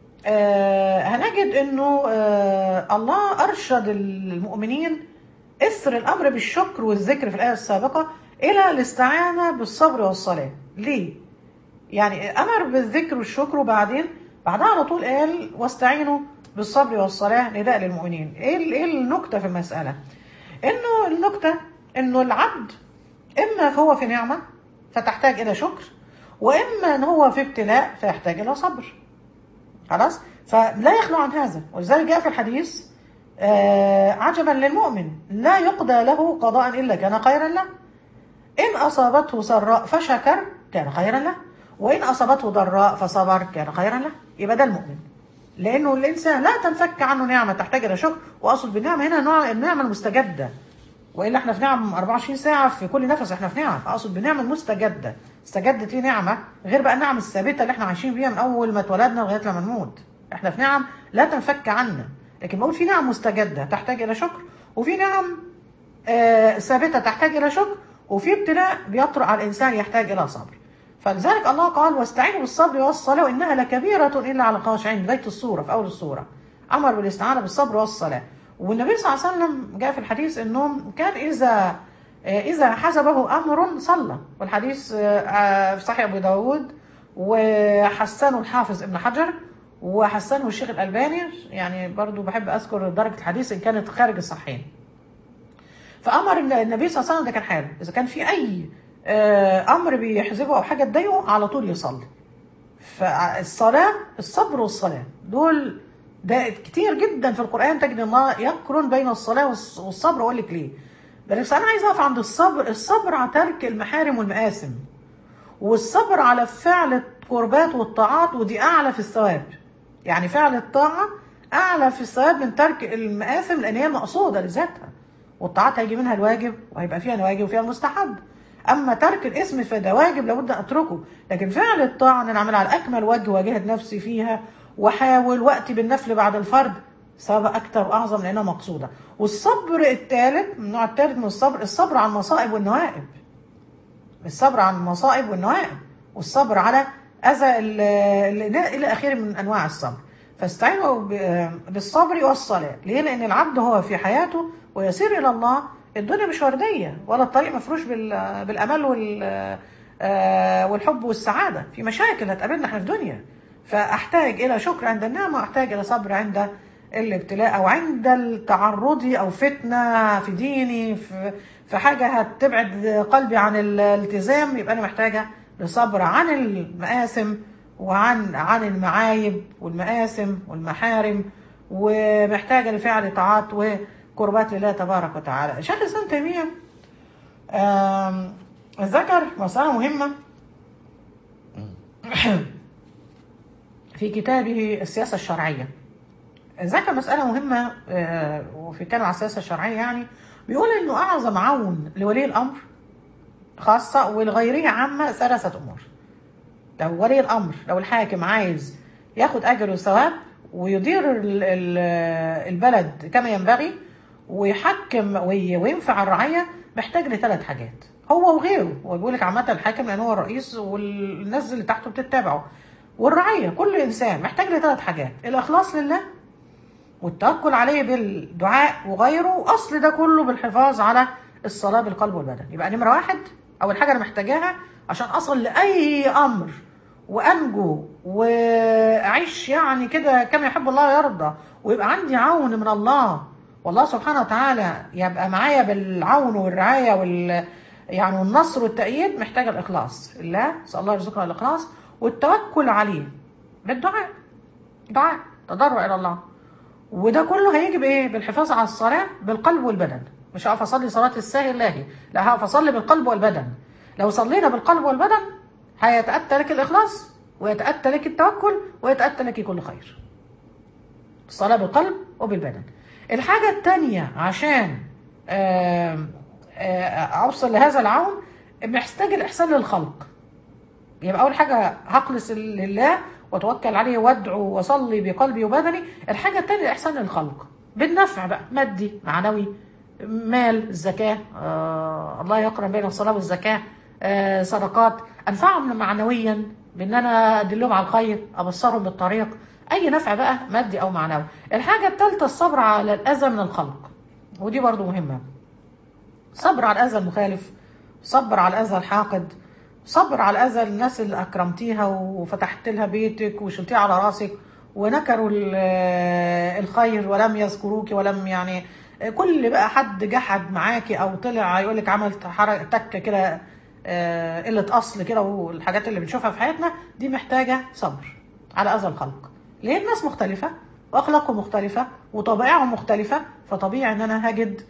آه هنجد انه آه الله ارشد المؤمنين اثر الامر بالشكر والذكر في الايه السابقه الى الاستعانه بالصبر والصلاه ليه يعني امر بالذكر والشكر وبعدين بعدها على طول قال واستعينوا بالصبر والصلاه نداء للمؤمنين ايه ال- ايه النكته في المساله انه النكته انه العبد اما فهو في نعمه فتحتاج الى شكر واما ان هو في ابتلاء فيحتاج الى صبر خلاص فلا يخلو عن هذا ولذلك جاء في الحديث آه عجبا للمؤمن لا يقضى له قضاء الا كان خيرا له ان اصابته سراء فشكر كان خيرا له وان اصابته ضراء فصبر كان خيرا له يبقى ده المؤمن لانه الانسان لا تنفك عنه نعمه تحتاج الى شكر واقصد بالنعمه هنا نوع النعمه المستجده والا احنا في نعم 24 ساعه في كل نفس احنا في نعم اقصد بالنعمه المستجده استجدت دي نعمه غير بقى النعم الثابته اللي احنا عايشين بيها من اول ما اتولدنا لغايه لما نموت احنا في نعم لا تنفك عنا لكن بقول في نعم مستجده تحتاج الى شكر وفي نعم آه، ثابته تحتاج الى شكر وفي ابتلاء بيطرأ على الانسان يحتاج الى صبر فلذلك الله قال واستعينوا بالصبر والصلاه وانها لكبيره الا على الخاشعين بدايه السوره في اول السوره امر بالاستعانه بالصبر والصلاه والنبي صلى الله عليه وسلم جاء في الحديث انه كان اذا اذا حسبه امر صلى والحديث آه، آه، في صحيح ابو داود وحسنه الحافظ ابن حجر وحسنه الشيخ الالباني يعني برضو بحب اذكر درجه الحديث ان كانت خارج الصحيحين فامر الن- النبي صلى الله عليه وسلم ده كان حاله اذا كان في اي آه، امر بيحزبه او حاجه تضايقه على طول يصلي فالصلاه الصبر والصلاه دول ده كتير جدا في القرآن تجد الله يقرن بين الصلاة والص- والصبر أقول لك ليه بس أنا عايز أقف عند الصبر الصبر على ترك المحارم والمآثم والصبر على فعل القربات والطاعات ودي أعلى في الثواب يعني فعل الطاعة أعلى في الثواب من ترك المآثم لأن هي مقصودة لذاتها والطاعات هيجي منها الواجب وهيبقى فيها الواجب وفيها المستحب أما ترك الاسم فده واجب لابد أن أتركه لكن فعل الطاعة أن أنا أعملها على أكمل وجه وأجاهد نفسي فيها وأحاول وأتي بالنفل بعد الفرض ثواب أكتر وأعظم لأنها مقصودة والصبر الثالث من النوع الثالث من الصبر الصبر على المصائب والنوائب الصبر على المصائب والنوائب والصبر على اذى ال- ال- الى اخره من انواع الصبر فاستعينوا ب- بالصبر والصلاه ليه لان العبد هو في حياته ويسير الى الله الدنيا مش ورديه ولا الطريق مفروش بال- بالامل وال آه، والحب والسعاده في مشاكل هتقابلنا احنا في الدنيا فاحتاج الى شكر عند النعمه واحتاج الى صبر عند الابتلاء او عند التعرض او فتنه في ديني في في حاجه هتبعد قلبي عن الالتزام يبقى انا محتاجه لصبر عن المآثم وعن عن المعايب والمآثم والمحارم ومحتاجه لفعل طاعات وقربات لله تبارك وتعالى. شيخ الاسلام تيميه آم، ذكر مسألة مهمة في كتابه السياسة الشرعية ذكر مسألة مهمة آه، وفي كلام على السياسة الشرعية يعني بيقول إنه أعظم عون لولي الأمر خاصة ولغيره عامة ثلاثة أمور لو ولي الأمر لو الحاكم عايز ياخد أجر وثواب ويدير ال- ال- البلد كما ينبغي ويحكم وي- وينفع الرعية محتاج لثلاث حاجات هو وغيره هو بيقول لك عامة الحاكم لأن هو الرئيس والناس اللي تحته بتتبعه والرعية كل إنسان محتاج لثلاث حاجات الإخلاص لله والتوكل عليه بالدعاء وغيره واصل ده كله بالحفاظ على الصلاه بالقلب والبدن يبقى نمره واحد اول حاجه انا محتاجاها عشان اصل لاي امر وانجو واعيش يعني كده كما يحب الله ويرضى ويبقى عندي عون من الله والله سبحانه وتعالى يبقى معايا بالعون والرعايه وال يعني والنصر والتأييد محتاجه الاخلاص الله نسال الله يرزقنا الاخلاص والتوكل عليه بالدعاء دعاء تضرع الى الله وده كله هيجي بايه؟ بالحفاظ على الصلاه بالقلب والبدن مش هقف اصلي صلاه الساهي اللاهي لا هقف اصلي بالقلب والبدن لو صلينا بالقلب والبدن هيتاتى لك الاخلاص ويتاتى لك التوكل ويتاتى لك كل خير الصلاه بالقلب وبالبدن الحاجه الثانيه عشان آم، آه، اوصل لهذا العون محتاج الاحسان للخلق يبقى اول حاجه هخلص لله واتوكل عليه وادعو واصلي بقلبي وبدني الحاجه الثانيه احسان للخلق بالنفع بقى مادي معنوي مال الزكاه آه الله يقرن بين الصلاه والزكاه آه صدقات انفعهم معنويا بان انا ادلهم على الخير ابصرهم بالطريق اي نفع بقى مادي او معنوي الحاجه الثالثه الصبر على الاذى من الخلق ودي برضو مهمه صبر على الاذى المخالف صبر على الاذى الحاقد صبر على اذى الناس اللي اكرمتيها وفتحت لها بيتك وشلتيها على راسك ونكروا ال- الخير ولم يذكروك ولم يعني كل بقى حد جحد معاكي او طلع يقول لك عملت حركه تكه كده آه، قله اصل كده والحاجات اللي بنشوفها في حياتنا دي محتاجه صبر على اذى الخلق ليه الناس مختلفه واخلاقهم مختلفه وطبائعهم مختلفه فطبيعي ان انا هجد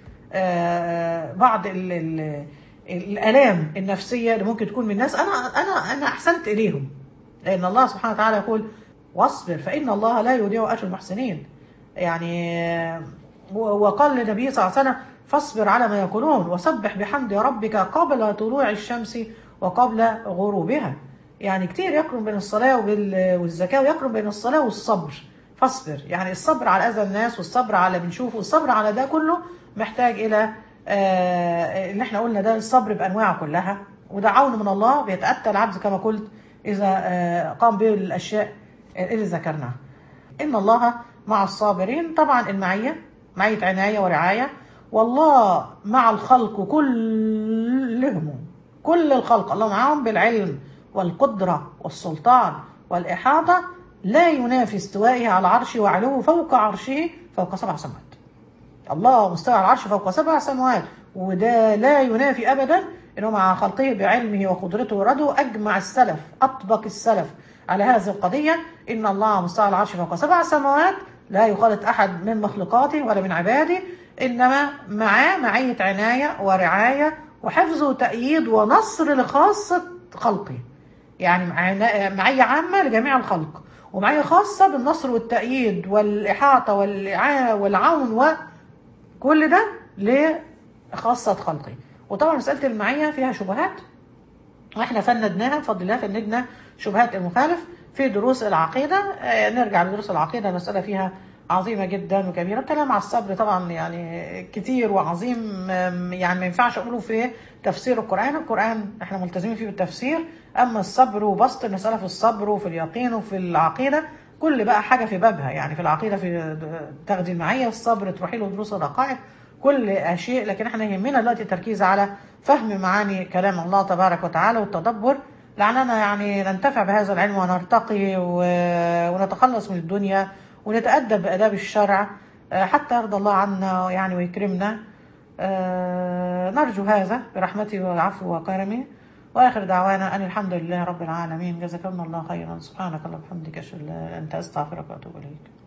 آه، بعض ال ال الالام النفسيه اللي ممكن تكون من الناس انا انا انا احسنت اليهم لان الله سبحانه وتعالى يقول واصبر فان الله لا يضيع اجر المحسنين يعني آه، وقال للنبي صلى الله عليه وسلم فاصبر على ما يقولون وسبح بحمد ربك قبل طلوع الشمس وقبل غروبها يعني كتير يقرن بين الصلاة وبال- والزكاة ويقرن بين الصلاة والصبر فاصبر يعني الصبر على أذى الناس والصبر على اللي بنشوفه والصبر على ده كله محتاج إلى آه، اللي احنا قلنا ده الصبر بأنواعه كلها وده عون من الله بيتأتى العبد كما قلت إذا آه، قام به الأشياء اللي ذكرناها إن الله مع الصابرين طبعا المعية معية عناية ورعاية والله مع الخلق كلهم كل الخلق الله معهم بالعلم والقدرة والسلطان والإحاطة لا ينافي استوائه على عرشه وعلوه فوق عرشه فوق سبع سماوات الله مستوى على العرش فوق سبع سماوات وده لا ينافي ابدا انه مع خلقه بعلمه وقدرته ورده اجمع السلف اطبق السلف على هذه القضيه ان الله مستوى على العرش فوق سبع سماوات لا يخالط أحد من مخلوقاته ولا من عباده إنما معاه معية عناية ورعاية وحفظ وتأييد ونصر لخاصة خلقه يعني معنا- معية عامة لجميع الخلق ومعية خاصة بالنصر والتأييد والإحاطة والإعانة والعون وكل ده لخاصة خلقه وطبعا مسألة المعية فيها شبهات واحنا فندناها بفضل الله فندنا شبهات المخالف في دروس العقيدة آه، نرجع لدروس العقيدة مسألة فيها عظيمة جدا وكبيرة الكلام على الصبر طبعا يعني كتير وعظيم آم، يعني ما ينفعش أقوله في تفسير القرآن القرآن احنا ملتزمين فيه بالتفسير أما الصبر وبسط المسألة في الصبر وفي اليقين وفي العقيدة كل بقى حاجة في بابها يعني في العقيدة في تاخدي المعية الصبر تروحي له دروس الرقائق كل شيء لكن احنا يهمنا دلوقتي التركيز على فهم معاني كلام الله تبارك وتعالى والتدبر لعلنا يعني ننتفع بهذا العلم ونرتقي و- ونتخلص من الدنيا ونتأدب بآداب الشرع آه، حتى يرضى الله عنا يعني ويكرمنا آه، نرجو هذا برحمته وعفوه وكرمه وآخر دعوانا أن الحمد لله رب العالمين جزاكم الله خيرا سبحانك اللهم وبحمدك أشهد أن لا إله إلا أنت أستغفرك وأتوب إليك